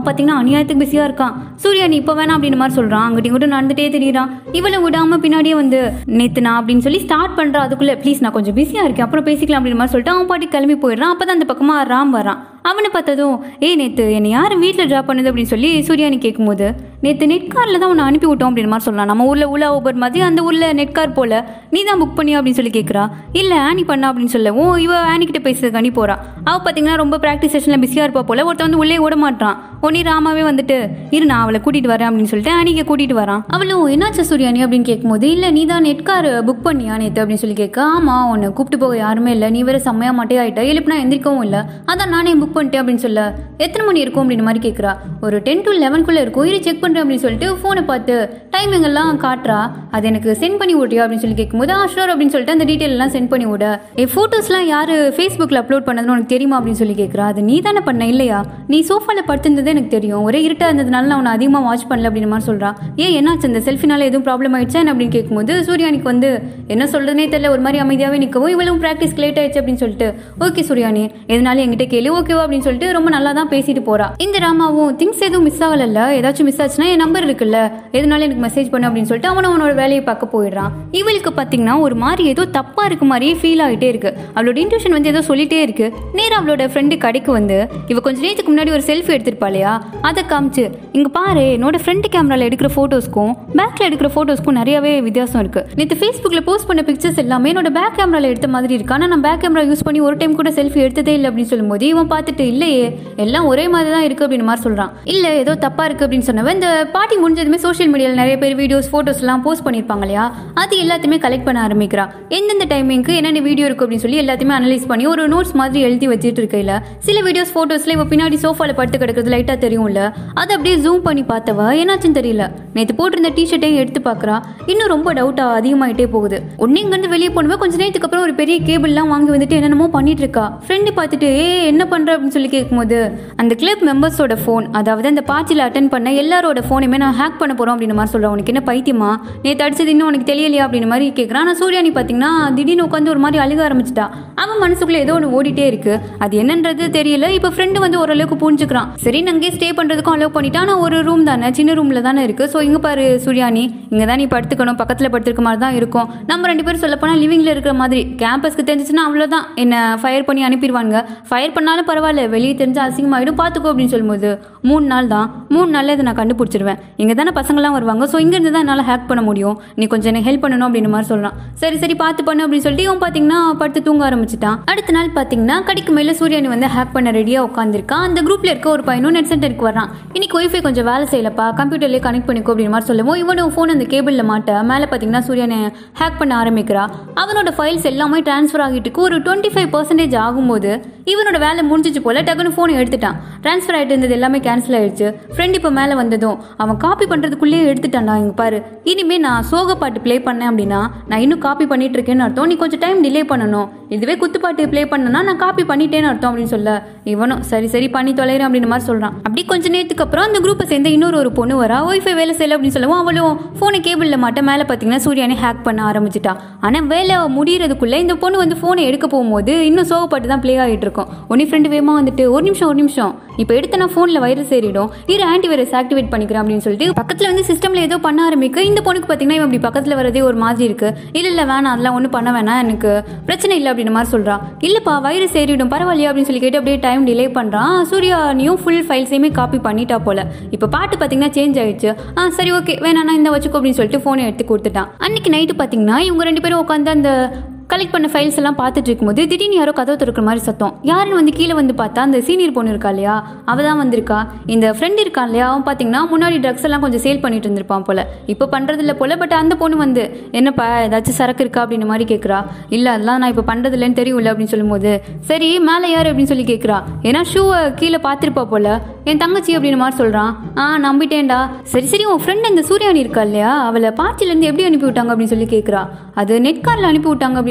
[SPEAKER 1] அவன் பார்த்தீங்கன்னா அநியாயத்துக்கு பிஸியாக இருக்கான் சூர்யா நீ இப்போ வேணாம் அப்படின்னு மாதிரி சொல்கிறான் அங்கிட்ட இங்கிட்ட நடந்துட்டே தெரியுறான் இவளை விடாம பின்னாடியே வந்து நேத்து நான் அப்படின்னு சொல்லி ஸ்டார்ட் பண்ணுறா அதுக்குள்ளே ப்ளீஸ் நான் கொஞ்சம் பிஸியாக இருக்கேன் அப்புறம் பேசிக்கலாம் அப்படின்னு மாதிரி சொல்லிட்டு அவன் பாட்டி கிளம்பி போயிடுறான் அப்போ தான் அந்த பக்கமாக ராம் வரான் அவனை பார்த்ததும் ஏய் நேத்து என்னை யார் வீட்டில் ட்ராப் பண்ணுது அப்படின்னு சொல்லி சூர்யானி கேட்கும்போது நேற்று நெட் காரில் தான் உன்னை அனுப்பி விட்டோம் அப்படின்னு மாதிரி சொல்லலாம் நம்ம ஊரில் உலா ஊபர் மாதிரி அந்த ஊரில் நெட் கார் போல நீ தான் புக் பண்ணியா அப்படின்னு சொல்லி கேட்குறா இல்லை ஆனி பண்ணா அப்படின்னு சொல்ல ஓ இவ ஆனி கிட்ட பேசுறதுக்கு அனி போறா அவ பார்த்தீங்கன்னா ரொம்ப ப்ராக்டிஸ் செஷனில் பிஸியாக இருப்பா போல ஒருத்தன் வந்து உள்ளே ஓட மாட்டான் உடனே ராமாவே வந்துட்டு இரு நான் அவளை கூட்டிட்டு வரேன் அப்படின்னு சொல்லிட்டு ஆனிக்கு கூட்டிட்டு வரான் அவளும் என்னாச்சு சூர்யானி அப்படின்னு கேட்கும்போது இல்லை நீ தான் நெட் கார் புக் பண்ணியா நேற்று அப்படின்னு சொல்லி கேட்க ஆமா உன்னை கூப்பிட்டு போக யாருமே இல்லை நீ வேற செம்மையா மட்டே ஆயிட்ட எழுப்பினா எந்திரிக்கவும் இல்லை அதான் நானே புக் பண்ணிட்டேன் அப்படின்னு சொல்ல எத்தனை மணி இருக்கும் அப்படின்னு மாதிரி கேட்குறா ஒரு டென் டு லெவன்குள்ளே இருக்கும் இரு செக் பண்ணுறேன் அப்படின்னு சொல்லிட்டு ஃபோனை பார்த்து டைமிங் எல்லாம் காட்டுறா அது எனக்கு சென்ட் பண்ணி விட்டியா அப்படின்னு சொல்லி கேட்கும்போது ஆ ஷூர் அப்படின்னு சொல்லிட்டு அந்த டீட்டெயில் எல்லாம் சென்ட் பண்ணி விட ஏ ஃபோட்டோஸ்லாம் யார் ஃபேஸ்புக்கில் அப்லோட் பண்ணதுன்னு உனக்கு தெரியுமா அப்படின்னு சொல்லி கேட்குறா அது நீ தானே பண்ண இல்லையா நீ சோஃபாவில் படுத்திருந்தது எனக்கு தெரியும் ஒரே இருட்டாக இருந்ததுனால நான் உன்னை அதிகமாக வாட்ச் பண்ணல அப்படின்னு மாதிரி சொல்கிறா ஏன் என்னாச்சு இந்த செல்ஃபினால எதுவும் ப்ராப்ளம் ஆயிடுச்சா என்ன அப்படின்னு கேட்கும்போது சூர்யானிக்கு வந்து என்ன சொல்றதுனே தெரியல ஒரு மாதிரி அமைதியாகவே நிற்கவும் இவளும் ப்ராக்டிஸ் லேட் ஆயிடுச்சு அப்படின்னு சொல்லிட்டு ஓகே சூர்யானி எதனால என்கிட்ட கேளு ஓகேவா அப்படின்னு சொல்லிட்டு ரொம்ப நல்லா தான் பேசிட்டு போறா இந்த ராமாவும் திங்ஸ் எதுவும் மிஸ் ஆகல ஏதாச்சும் மிஸ் ஆச்சுன்னா என் நம்பர் இருக்குல்ல எதனால எனக்கு மெசேஜ் பண்ணு அப்படின்னு சொல்லிட்டு அவன் அவனோட வேலையை பார்க்க போயிடுறான் இவளுக்கு பார்த்தீங்கன்னா ஒரு மாதிரி ஏதோ தப்பா இருக்க மாதிரியே ஃபீல் ஆகிட்டே இருக்கு அவளோட இன்ட்யூஷன் வந்து ஏதோ சொல்லிட்டே இருக்கு நேரா அவளோட ஃப்ரெண்டு கடைக்கு வந்து இவ கொஞ்ச நேரத்துக்கு முன்னாடி ஒரு செல்ஃபி எடுத்திருப்பா இல்லையா அதை காமிச்சு இங்க பாரு என்னோட ஃப்ரண்ட் கேமரால எடுக்கிற போட்டோஸ்க்கும் பேக்ல எடுக்கிற போட்டோஸ்க்கும் நிறையவே வித்தியாசம் இருக்கு நேற்று ஃபேஸ்புக்ல போஸ்ட் பண்ண பிக்சர்ஸ் எல்லாமே என்னோட பேக் கேமரால எடுத்த மாதிரி இருக்கு ஆனா நான் பேக் கேமரா யூஸ் பண்ணி ஒரு டைம் கூட செல்ஃபி எடுத்ததே இல்லை அப்படின்னு சொல்லும்போது இவன் பார்த்துட்டு இல்லையே எல்லாம் ஒரே மாதிரி தான் இருக்கு அப்படின்னு மாதிரி சொல்றான் இல்ல ஏதோ தப்பா இருக்கு அப்படின்னு சொன்னவன் இந்த பார்ட்டி முடிஞ்சதுமே சோஷியல் மீடியால நிறைய பேர் வீடியோஸ் போட்டோஸ் எல்லாம் போஸ்ட் பண்ணிருப்பாங்க இல்லையா அது எல்லாத்தையுமே கலெக்ட் பண்ண ஆரம்பிக்கிறா எந்தெந்த டைமிங்க்கு என்னென்ன வீடியோ இருக்கு அப்படின்னு சொல்லி எல்லாத்தையுமே அனலைஸ் பண்ணி ஒரு நோட்ஸ் மாதிரி எழுதி வச்சுட்டு இருக்கையில சில வீடியோஸ் போட்டோஸ்ல இவ பின்னாடி சோஃபால படுத்து கிடக்கிறது லைட்டா தெரியும்ல அதை அப்படியே ஜூம் பண்ணி பார்த்தவ என்னாச்சுன்னு தெரியல நேற்று போட்டிருந்த டிஷர்ட்டையும் எடுத்து பார்க்கறா இன்னும் ரொம்ப டவுட்டா அதிகமாயிட்டே போகுது ஒன்னு இங்கிருந்து வெளியே போனவ கொஞ்ச நேரத்துக்கு அப்புறம் ஒரு பெரிய கேபிள்லாம் வாங்கி வந்துட்டு என்னென்னமோ பண்ணிட்டு இருக்கா ஃப்ரெண்டு பார்த்துட்டு ஏ என்ன பண்ற அப்படின்னு சொல்லி கேட்கும்போது அந்த கிளப் மெம்பர்ஸோட ஃபோன் அதாவது அந்த பார்ட்டியில் அட்டன் பண்ண எல்லாரோட ஃபோனையுமே நான் ஹேக் பண்ண போறோம் அப்படின்னு மாதிரி சொல்றேன் உனக்கு என்ன பைத்தியமா நேற்று அடிச்சது இன்னும் உனக்கு தெரியலையா அப்படின்னு மாதிரி கேட்குறான் ஆனால் சூர்யானி பார்த்தீங்கன்னா திடீர்னு உட்காந்து ஒரு மாதிரி அழுக ஆரம்பிச்சிட்டா அவன் மனசுக்குள்ள ஏதோ ஒன்று ஓடிட்டே இருக்கு அது என்னன்றது தெரியல இப்போ ஃப்ரெண்டு வந்து ஓரளவுக்கு புரிஞ்சுக்கிறான் சரி நான் அங்கேயே ஸ்டே பண்றதுக்கும் அலோவ் பண்ணிட்டான் ஆனால் ஒரு ரூம் தானே சின்ன ரூம்ல தானே இருக்கு ஸோ இங்க பாரு சூர்யானி இங்க தான் நீ படுத்துக்கணும் பக்கத்தில் படுத்துருக்க மாதிரி தான் இருக்கும் நம்ம ரெண்டு பேரும் சொல்ல போனால் லிவிங்ல இருக்கிற மாதிரி கேம்பஸ்க்கு தெரிஞ்சிச்சுன்னா அவ்வளோதான் என்ன ஃபயர் பண்ணி அனுப்பிடுவாங்க ஃபயர் பண்ணாலும் பரவாயில்ல வெளியே தெரிஞ்சு அசிங்கமாயிடும் பார்த்துக்கோ அப்படின்னு சொல்லும்போது மூணு நாள் தான் மூணு நாளில் இதை நான் கண்டுபிடிச்சிருவேன் இங்கே தானே பசங்களாம் வருவாங்க ஸோ இங்கேருந்து தான் என்னால் ஹேக் பண்ண முடியும் நீ கொஞ்சம் எனக்கு ஹெல்ப் பண்ணணும் அப்படின்னு மாதிரி சொல்கிறான் சரி சரி பார்த்து பண்ணு அப்படின்னு சொல்லிட்டு இவன் பார்த்தீங்கன்னா படுத்து தூங்க ஆரம்பிச்சிட்டான் அடுத்த நாள் பார்த்தீங்கன்னா கடைக்கு மேலே சூர்யானி வந்து ஹேக் பண்ண ரெடியாக உட்காந்துருக்கான் அந்த குரூப்பில் இருக்க ஒரு பையனும் நெட் சென்டருக்கு வரான் இன்னைக்கு ஒய்ஃபை கொஞ்சம் வேலை செய்யலப்பா கம்ப்யூட்டர்லேயே கனெக்ட் பண்ணிக்கோ அப்படின்னு மாதிரி சொல்லவும் இவனும் ஃபோன் அந்த கேபிளில் மாட்ட மேலே பார்த்தீங்கன்னா சூர்யானை ஹேக் பண்ண ஆரம்பிக்கிறா அவனோட ஃபைல்ஸ் எல்லாமே ட்ரான்ஸ்ஃபர் ஆகிட்டு இருக்கு ஒரு டுவெண்ட்டி ஃபைவ் பர்சன்டேஜ் ஆகும்போது இவனோட வேலை முடிஞ்சிச்சு போல டக்குன்னு ஃபோன் எடுத்துட்டான் ட்ரான்ஸ்ஃபர் ஆகிட்டு இருந்தது எல்லாமே கேன்சல் ஆயிடுச்சு ஃப்ரெண்ட் இப்போ மேலே வந்ததும் அவன் காப்பி பண்ணுறதுக்குள்ளேயே எடுத்துட்டான்டா இங்க பாரு இனிமே நான் சோக பாட்டு ப்ளே பண்ணேன் அப்படின்னா நான் இன்னும் காப்பி பண்ணிட்டு இருக்கேன்னு அர்த்தம் நீ கொஞ்சம் டைம் டிலே பண்ணணும் இதுவே குத்துப்பாட்டு ப்ளே பண்ணனா நான் காப்பி பண்ணிட்டேன்னு அர்த்தம் அப்படின்னு சொல்ல இவனும் சரி சரி பண்ணி தொலைறேன் அப்படின்னு மாதிரி சொல்றான் அப்படி கொஞ்ச நேரத்துக்கு அப்புறம் அந்த குரூப்பை சேர்ந்த இன்னொரு ஒரு பொண்ணு வரா ஒய்ஃபை வேலை செய்யல அப்படின்னு சொல்லவும் அவளும் ஃபோனை கேபிளில் மாட்ட மேலே பார்த்தீங்கன்னா சூர்யானே ஹேக் பண்ண ஆரம்பிச்சிட்டா ஆனால் வேலை முடியறதுக்குள்ள இந்த பொண்ணு வந்து ஃபோனை எடுக்க போகும்போது இன்னும் சோகப்பாட்டு தான் ப்ளே ஆகிட்டு இருக்கும் உன்னி ஃப்ரெண்டு வேமா வந்துட்டு ஒரு நிமிஷம் ஒரு நிமிஷம் இப்போ எடுத்த நான் ஃபோனில் வைரஸ் ஏறிடும் இரு ஆன்டி வைரஸ் ஆக்டிவேட் பண்ணிக்கிறேன் அப்படின்னு சொல்லிட்டு பக்கத்தில் வந்து சிஸ்டமில் ஏதோ பண்ண ஆரம்பிக்க இந்த பொண்ணுக்கு பார்த்தீங்கன்னா இவன் இப்படி பக்கத்தில் வரதே ஒரு மாதிரி இருக்கு இல்லை இல்லை வேணாம் அதெல்லாம் ஒன்றும் பண்ண வேணாம் எனக்கு பிரச்சனை இல்லை அப்படின்னு மாதிரி சொல்றா இல்லைப்பா வைரஸ் ஏறிடும் பரவாயில்லையா அப்படின்னு சொல்லி கேட்டு அப்படியே டைம் டிலே பண்ணுறான் சூர்யானியும் ஃபுல் ஃபைல்ஸையுமே காப்பி பண்ணிட்டா போல இப்போ பாட்டு பார்த்தீங்கன்னா சேஞ்ச் ஆயிடுச்சு ஆ சரி ஓகே வேணாம் இந்த வச்சுக்கோ அப்படின்னு சொல்லிட்டு ஃபோனை எடுத்து கொடுத்துட்டான் அன்னைக்கு நைட்டு பார்த்தீங்கன்னா இவங்க ரெண்டு பேரும் உட்காந்து அந்த கலெக்ட் பண்ண ஃபைல்ஸ் எல்லாம் பார்த்துட்டு இருக்கும்போது திடீர்னு யாரோ கதவு திறக்கிற மாதிரி சத்தம் யாருன்னு வந்து கீழே வந்து பார்த்தா அந்த சீனியர் பொண்ணு இருக்கா இல்லையா அவ தான் வந்திருக்கா இந்த ஃப்ரெண்ட் இருக்கான் இல்லையா அவன் பார்த்தீங்கன்னா முன்னாடி ட்ரக்ஸ் எல்லாம் கொஞ்சம் சேல் பண்ணிட்டு இருந்திருப்பான் போல இப்போ பண்றது இல்ல போல பட் அந்த பொண்ணு வந்து என்னப்பா ஏதாச்சும் சரக்கு இருக்கா அப்படின்னு மாதிரி கேட்குறா இல்லை அதெல்லாம் நான் இப்போ பண்றது இல்லைன்னு தெரியும்ல அப்படின்னு சொல்லும்போது சரி மேலே யார் அப்படின்னு சொல்லி கேட்குறா ஏன்னா ஷூவை கீழே பார்த்துருப்பா போல என் தங்கச்சி அப்படின்னு மாதிரி சொல்றான் ஆ நம்பிட்டேன்டா சரி சரி உன் ஃப்ரெண்ட் இந்த சூர்யானி இருக்கா இல்லையா அவளை பார்ட்டிலேருந்து எப்படி அனுப்பி விட்டாங்க அப்படின்னு சொல்லி கேட்குறா அது நெட் காரில் அனுப்பி விட்டாங்க அப்படின்னு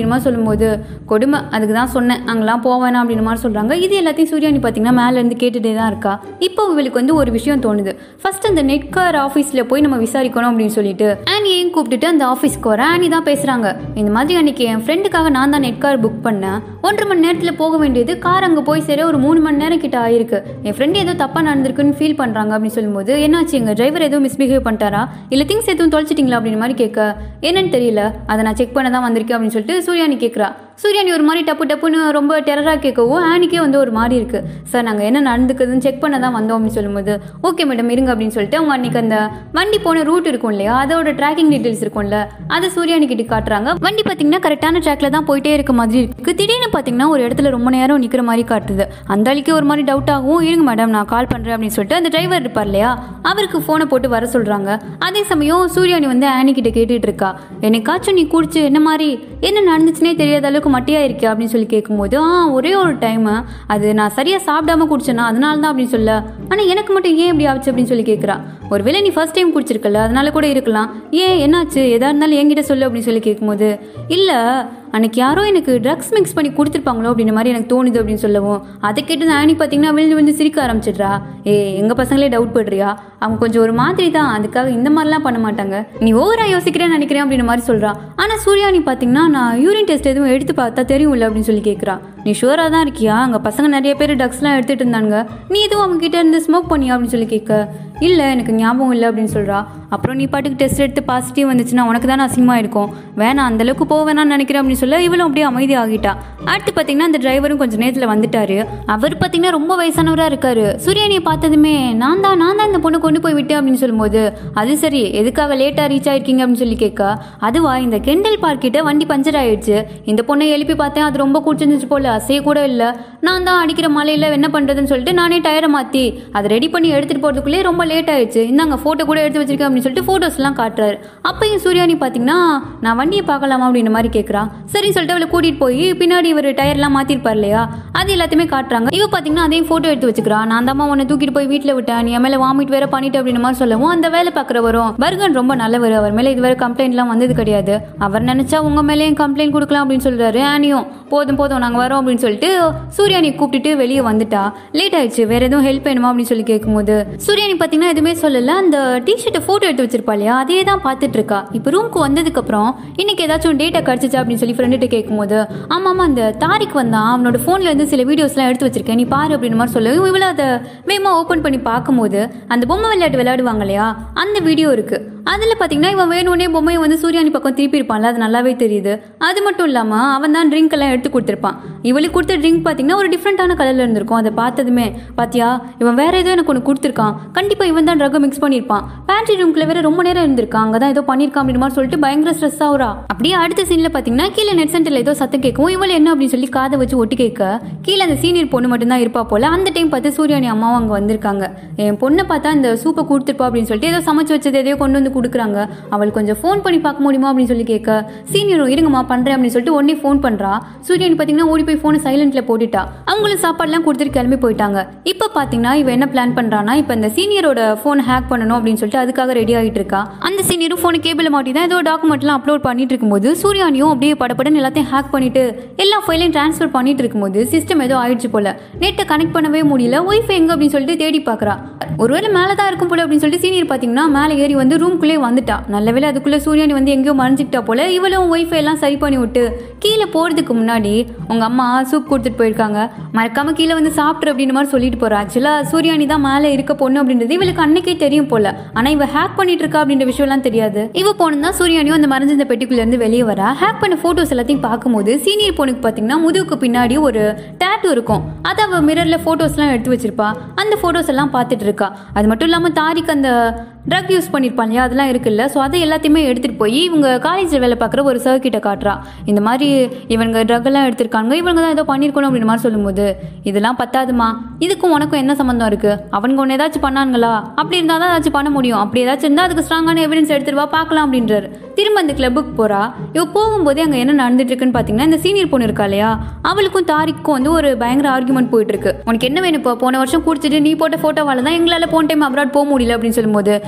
[SPEAKER 1] அப்படின்னு மாதிரி சொல்லும்போது கொடுமை அதுக்கு தான் சொன்னேன் அங்கெல்லாம் போவேணாம் அப்படின்னு மாதிரி சொல்கிறாங்க இது எல்லாத்தையும் சூர்யானி பார்த்தீங்கன்னா மேலேருந்து கேட்டுகிட்டே தான் இருக்கா இப்போ இவளுக்கு வந்து ஒரு விஷயம் தோணுது ஃபர்ஸ்ட் அந்த நெட்கார் ஆஃபீஸில் போய் நம்ம விசாரிக்கணும் அப்படின்னு சொல்லிட்டு ஆனியையும் கூப்பிட்டுட்டு அந்த ஆஃபீஸ்க்கு வர ஆனி தான் பேசுகிறாங்க இந்த மாதிரி அன்னைக்கு என் ஃப்ரெண்டுக்காக நான் தான் நெட் கார் புக் பண்ணேன் ஒன்றரை மணி நேரத்தில் போக வேண்டியது கார் அங்கே போய் சேர ஒரு மூணு மணி நேரம் கிட்ட ஆயிருக்கு என் ஃப்ரெண்டு ஏதோ தப்பாக நடந்திருக்குன்னு ஃபீல் பண்ணுறாங்க அப்படின்னு சொல்லும்போது என்னாச்சு எங்கள் டிரைவர் எதுவும் மிஸ்பிஹேவ் பண்ணிட்டாரா இல்லை திங்ஸ் எதுவும் தொலைச்சிட்டிங்களா அப்படின்னு மாதிரி கேட்க என்னன்னு தெரியல அதை நான் செக் பண்ண தான் வந்திருக்கேன் அப்படின்னு சொல்லிட்டு சூர்யானி கேட்குறா சூர்யானி ஒரு மாதிரி டப்பு டப்புன்னு ரொம்ப டெரராக கேட்கவும் ஆனிக்கே வந்து ஒரு மாதிரி இருக்கு சார் நாங்கள் என்ன நடந்துக்குதுன்னு செக் பண்ண தான் வந்தோம் அப்படின்னு சொல்லும்போது ஓகே மேடம் இருங்க அப்படின்னு சொல்லிட்டு அவங்க அன்னைக்கு அந்த வண்டி போன ரூட் இருக்கும் இல்லையா அதோட ட்ராக்கிங் டீட்டெயில்ஸ் இருக்கும்ல அதை சூர்யானி கிட்ட காட்டுறாங்க வண்டி பார்த்தீங்கன்னா கரெக்டான ட்ராக்ல தான் போயிட்டே இருக்க மாதிரி இருக்கு திடீர்னு பார்த்தீங்கன்னா ஒரு இடத்துல ரொம்ப நேரம் நிற்கிற மாதிரி காட்டுது அந்த அழிக்கு ஒரு மாதிரி டவுட் ஆகும் இருங்க மேடம் நான் கால் பண்ணுறேன் அப்படின்னு சொல்லிட்டு அந்த டிரைவர் இருப்பார் இல்லையா அவருக்கு ஃபோனை போட்டு வர சொல்கிறாங்க அதே சமயம் சூர்யானி வந்து ஆனி கிட்ட கேட்டுட்டு இருக்கா என்னைக்காச்சும் நீ குடிச்சு என்ன மாதிரி என்ன நடந்துச்சுனே தெரியாத அளவுக்கு மட்டியா இருக்கே அப்படின்னு சொல்லி கேட்கும்போது ஆ ஒரே ஒரு டைம் அது நான் சரியாக சாப்பிடாம குடிச்சேனா அதனால தான் அப்படின்னு சொல்ல ஆனால் எனக்கு மட்டும் ஏன் இப்படி ஆச்சு அப்படின்னு சொல்லி கேட்குறா ஒருவேளை நீ ஃபர்ஸ்ட் டைம் குடிச்சிருக்கல அதனால கூட இருக்கலாம் ஏன் என்னாச்சு எதா இருந்தாலும் என்கிட்ட சொல்லு அப்படின்னு சொல்லி கேட்கும்போது இல்லை அன்னைக்கு யாரோ எனக்கு ட்ரக்ஸ் மிக்ஸ் பண்ணி கொடுத்துருப்பாங்களோ அப்படின்ற மாதிரி எனக்கு தோணுது அப்படின்னு சொல்லவும் அதை கேட்டு ஆனி பார்த்தீங்கன்னா விழுந்து விழுந்து சிரிக்க ஆரம்பிச்சிடுறா ஏ எங்கள் பசங்களே டவுட் படுறியா அவங்க கொஞ்சம் ஒரு மாதிரி தான் அதுக்காக இந்த மாதிரிலாம் பண்ண மாட்டாங்க நீ ஓவரா யோசிக்கிறேன்னு நினைக்கிறேன் அப்படின்ற மாதிரி சொல்றா ஆனால் சூர்யானி பார்த்தீங்கன்னா நான் யூரின் டெஸ்ட் எதுவும் எடுத்து பார்த்தா தெரியும்ல அப்படின்னு சொல்லி கேட்குறா நீ ஷுவராக தான் இருக்கியா அங்கே பசங்க நிறைய பேர் ட்ரக்ஸ்லாம் எடுத்துட்டு இருந்தாங்க நீ எதுவும் அவங்க கிட்ட இருந்து ஸ்மோக் பண்ணியா அப்படின்னு சொல்லி கேட்க இல்லை எனக்கு ஞாபகம் இல்லை அப்படின்னு சொல்கிறா அப்புறம் நீ பாட்டுக்கு டெஸ்ட் எடுத்து பாசிட்டிவ் வந்துச்சுன்னா உனக்கு தானே அசிங்கமாக இருக்கும் வேணாம் அந்த அளவுக்கு போக வேணாம்னு நினைக்கிறேன் அப்படின்னு சொல்ல இவளும் அப்படியே அமைதி ஆகிட்டா அடுத்து பார்த்தீங்கன்னா அந்த டிரைவரும் கொஞ்சம் நேரத்தில் வந்துட்டாரு அவர் பார்த்தீங்கன்னா ரொம்ப வயசானவராக இருக்காரு சூர்யானியை பார்த்ததுமே நான் தான் நான் தான் இந்த பொண்ணை கொண்டு போய் விட்டேன் அப்படின்னு சொல்லும்போது அது சரி எதுக்காக லேட்டாக ரீச் ஆயிருக்கீங்க அப்படின்னு சொல்லி கேட்க அதுவா இந்த கெண்டல் பார்க் கிட்ட வண்டி பஞ்சர் ஆயிடுச்சு இந்த பொண்ணை எழுப்பி பார்த்தேன் அது ரொம்ப கூச்சிருந்துச்சு போல அசைய கூட இல்லை நான் தான் அடிக்கிற மலையில் என்ன பண்ணுறதுன்னு சொல்லிட்டு நானே டயரை மாற்றி அதை ரெடி பண்ணி எடுத்துகிட்டு போகிறதுக்குள்ளே ரொம்ப லேட் ஆயிடுச்சு இந்தாங்க ஃபோட்டோ கூட எடுத்து வச்சிருக்கேன் அப்படின்னு சொல்லிட்டு ஃபோட்டோஸ்லாம் காட்டுறாரு அப்பயும் சூர்யானி பார்த்தீங்கன்னா நான் வண்டியை பார்க்கலாமா அப்படின்ற மாதிரி கேட்குறா சரின்னு சொல்லிட்டு அவளை கூட்டிகிட்டு போய் பின்னாடி இவர் டயர்லாம் மாற்றிருப்பார் இல்லையா அது எல்லாத்தையுமே காட்டுறாங்க இவ பார்த்தீங்கன்னா அதையும் ஃபோட்டோ எடுத்து வச்சுக்கிறா நான் தான் உன்னை தூக்கிட்டு போய் வீட்டில் விட்டேன் நீ என் மேலே வாமிட் வேற பண்ணிட்டு அப்படின்ற மாதிரி சொல்லவும் அந்த வேலை பார்க்குறவரும் பர்கன் ரொம்ப நல்லவர் அவர் மேலே இதுவரை கம்ப்ளைண்ட்லாம் வந்தது கிடையாது அவர் நினச்சா உங்கள் மேலேயும் கம்ப்ளைண்ட் கொடுக்கலாம் அப்படின்னு சொல்கிறாரு ஆனியும் போதும் போதும் நாங்கள் வரோம் அப்படின்னு சொல்லிட்டு சூர்யானி கூப்பிட்டுட்டு வெளியே வந்துட்டா லேட் ஆயிடுச்சு வேற எதுவும் ஹெல்ப் வேணுமா அப்படின்னு சொல்லி கேட்கும்போது சூர்யானி பார்த்தீங்கன்னா எதுவுமே சொல்லல அந்த டிஷர்ட்டை ஃபோட்டோ எடுத்து வச்சிருப்பா இல்லையா அதே தான் பார்த்துட்டு இருக்கா இப்போ ரூம்க்கு வந்ததுக்கப்புறம் இன்னைக்கு ஏதாச்சும் டேட்டா கிடச்சிச்சா அப்படின்னு சொல்லி ஃப்ரெண்டுகிட்ட கேட்கும்போது ஆமாம் ஆமாம் அந்த தாரிக் வந்தான் அவனோட ஃபோனில் இருந்து சில வீடியோஸ்லாம் எடுத்து வச்சிருக்கேன் நீ பாரு அப்படின்னு மாதிரி சொல்லு இவ்வளோ அதை வேகமாக ஓப்பன் பண்ணி பார்க்கும்போது அந்த பொம்மை விளையாட்டு விளையாடுவாங்க இல்லையா அந்த வீடியோ இருக்கு அதில் பார்த்தீங்கன்னா இவன் வேணும்னே பொம்மையை வந்து சூர்யானி பக்கம் திருப்பி இருப்பான்ல அது நல்லாவே தெரியுது அது மட்டும் இல்லாமல் அவன் தான் ட்ரிங்க் எல்லாம் எடுத்து கொடுத்துருப்பான் இவளுக்கு கொடுத்த ட்ரிங்க் பார்த்தீங்கன்னா ஒரு டிஃப்ரெண்ட்டான கலரில் இருந்திருக்கும் அதை பார்த்ததுமே பாத்தியா இவன் வேற ஏதோ எனக்கு ஒன்று கொடுத்துருக்கான் கண்டிப்பாக இவன் தான் ட்ரக்கை மிக்ஸ் பண்ணியிருப்பான் பேண்ட்ரி ரூம்குள்ள வேற ரொம்ப நேரம் இருந்திருக்கான் அங்கே தான் ஏதோ பண்ணியிருக்கான் அப்படின்னு மாதிரி சொல்லிட்டு பயங்கர ஸ்ட்ரெஸ் ஆகுறா அப்படியே அடுத்த சீனில் பார்த்தீங்கன்னா கீழே நெட் சென்டரில் ஏதோ சத்தம் கேட்கும் இவள் என்ன அப்படின்னு சொல்லி காதை வச்சு ஒட்டி கேட்க கீழே அந்த சீனியர் பொண்ணு மட்டும்தான் இருப்பா போல அந்த டைம் பார்த்து சூர்யானி அம்மாவும் அங்கே வந்திருக்காங்க என் பொண்ணை பார்த்தா இந்த சூப்பை கொடுத்துருப்பா அப்படின்னு சொல்லிட்டு ஏதோ சமைச்சு வச்சது எதையோ கொண்டு வந்து கொடுக்குறாங்க அவள் கொஞ்சம் ஃபோன் பண்ணி பார்க்க முடியுமா அப்படின்னு சொல்லி கேட்க சீனியரும் இருங்கம்மா பண்ணுறேன் அப்படின்னு சொல்லிட்டு உடனே ஃபோன் பண்ணுறா சூர்யானி பார்த்தீங்கன்னா ஓடி போய் ஃபோனை சைலண்ட்ல போட்டுட்டா அவங்களும் சாப்பாடுலாம் கொடுத்துட்டு கிளம்பி போயிட்டாங்க இப்போ பார்த்தீங்கன்னா இவ என்ன பிளான் பண்ணுறான்னா இப்போ இந்த சீனியரோட ஃபோன் ஹேக் பண்ணணும் அப்படின்னு சொல்லிட்டு அதுக்காக ரெடி ஆகிட்டு இருக்கா அந்த சீனியரும் ஃபோனு கேபிள் மாட்டி தான் ஏதோ டாக்குமெண்ட்லாம் அப்லோட் பண்ணிட்டு இருக்கும்போது சூர்யானியும் அப்படியே படப்படன்னு எல்லாத்தையும் ஹேக் பண்ணிட்டு எல்லா ஃபைலையும் ட்ரான்ஸ்ஃபர் பண்ணிட்டு இருக்கும்போது சிஸ்டம் ஏதோ ஆயிடுச்சு போல நெட்டை கனெக்ட் பண்ணவே முடியல ஒய்ஃபை எங்க அப்படின்னு சொல்லிட்டு தேடி பார்க்கறா ஒருவேளை மேலே தான் இருக்கும் போல அப்படின்னு சொல்லிட்டு சீனியர் பார்த்தீங்கன்னா மேலே ஏறி வந்து ரூம்குள்ளே வந்துட்டா நல்ல வேளை அதுக்குள்ளே சூர்யானி வந்து எங்கேயோ மறைஞ்சிக்கிட்டா போல இவளும் ஒய்ஃபை எல்லாம் சரி பண்ணி விட்டு கீழே போகிறதுக்கு முன்னாடி உங்கள் அம்மா சூப் கொடுத்துட்டு போயிருக்காங்க மறக்காம கீழே வந்து சாப்பிட்ரு அப்படின்னு மாதிரி சொல்லிட்டு போறா ஆக்சுவலாக சூர்யானி தான் மேலே இருக்க பொண்ணு அப்படின்றது இவளுக்கு அன்னைக்கே தெரியும் போல ஆனால் இவ ஹேக் பண்ணிட்டு இருக்கா அப்படின்ற விஷயம்லாம் தெரியாது இவ பொண்ணு தான் சூர்யானியும் அந்த மறைஞ்சிருந்த பெட்டிக்குள்ள இருந்து வெளியே வரா ஹேக் பண்ண ஃபோட்டோஸ் எல்லாத்தையும் பார்க்கும்போது சீனியர் பொண்ணுக்கு பார்த்தீங்கன்னா முதுகுக்கு பின்னாடி ஒரு டேட்டு இருக்கும் அதை அவ மிரர்ல ஃபோட்டோஸ்லாம் எடுத்து வச்சிருப்பா அந்த ஃபோட்டோஸ் எல்லாம் பார்த்துட்டு இருக்கா அது மட்டும் இல்லாமல் தாரிக் அந்த ட்ரக் யூஸ் பண்ணியிருப்பான் இல்லையா அதெல்லாம் இருக்குல்ல ஸோ அதை எல்லாத்தையுமே எடுத்துகிட்டு போய் இவங்க காலேஜில் வேலை பார்க்குற ஒரு சார் கிட்ட காட்டுறா இந்த மாதிரி இவங்க ட்ரக் எல்லாம் எடுத்திருக்காங்க இவங்க தான் ஏதோ பண்ணியிருக்கணும் அப்படின்ற மாதிரி சொல்லும்போது இதெல்லாம் பத்தாதுமா இதுக்கும் உனக்கும் என்ன சம்மந்தம் இருக்குது அவனுங்க ஒன்று ஏதாச்சும் பண்ணானுங்களா அப்படி இருந்தால் தான் ஏதாச்சும் பண்ண முடியும் அப்படி ஏதாச்சும் இருந்தால் அதுக்கு ஸ்ட்ராங்கான எவிடன்ஸ் எடுத்துட்டு வா பார்க்கலாம் அப்படின்றாரு திரும்ப அந்த கிளப்புக்கு போகிறா இவ போகும்போதே அங்கே என்ன நடந்துட்டு இருக்குன்னு பார்த்தீங்கன்னா இந்த சீனியர் பொண்ணு இருக்கா இல்லையா அவளுக்கும் தாரிக்கும் வந்து ஒரு பயங்கர ஆர்குமெண்ட் போயிட்டு இருக்கு உனக்கு என்ன வேணும் இப்போ போன வருஷம் குடிச்சிட்டு நீ போட்ட ஃபோட்டோவால தான் எங்களால் போன டைம் அப்ராட் போக முடியல அப்படின்னு சொல்லும்போது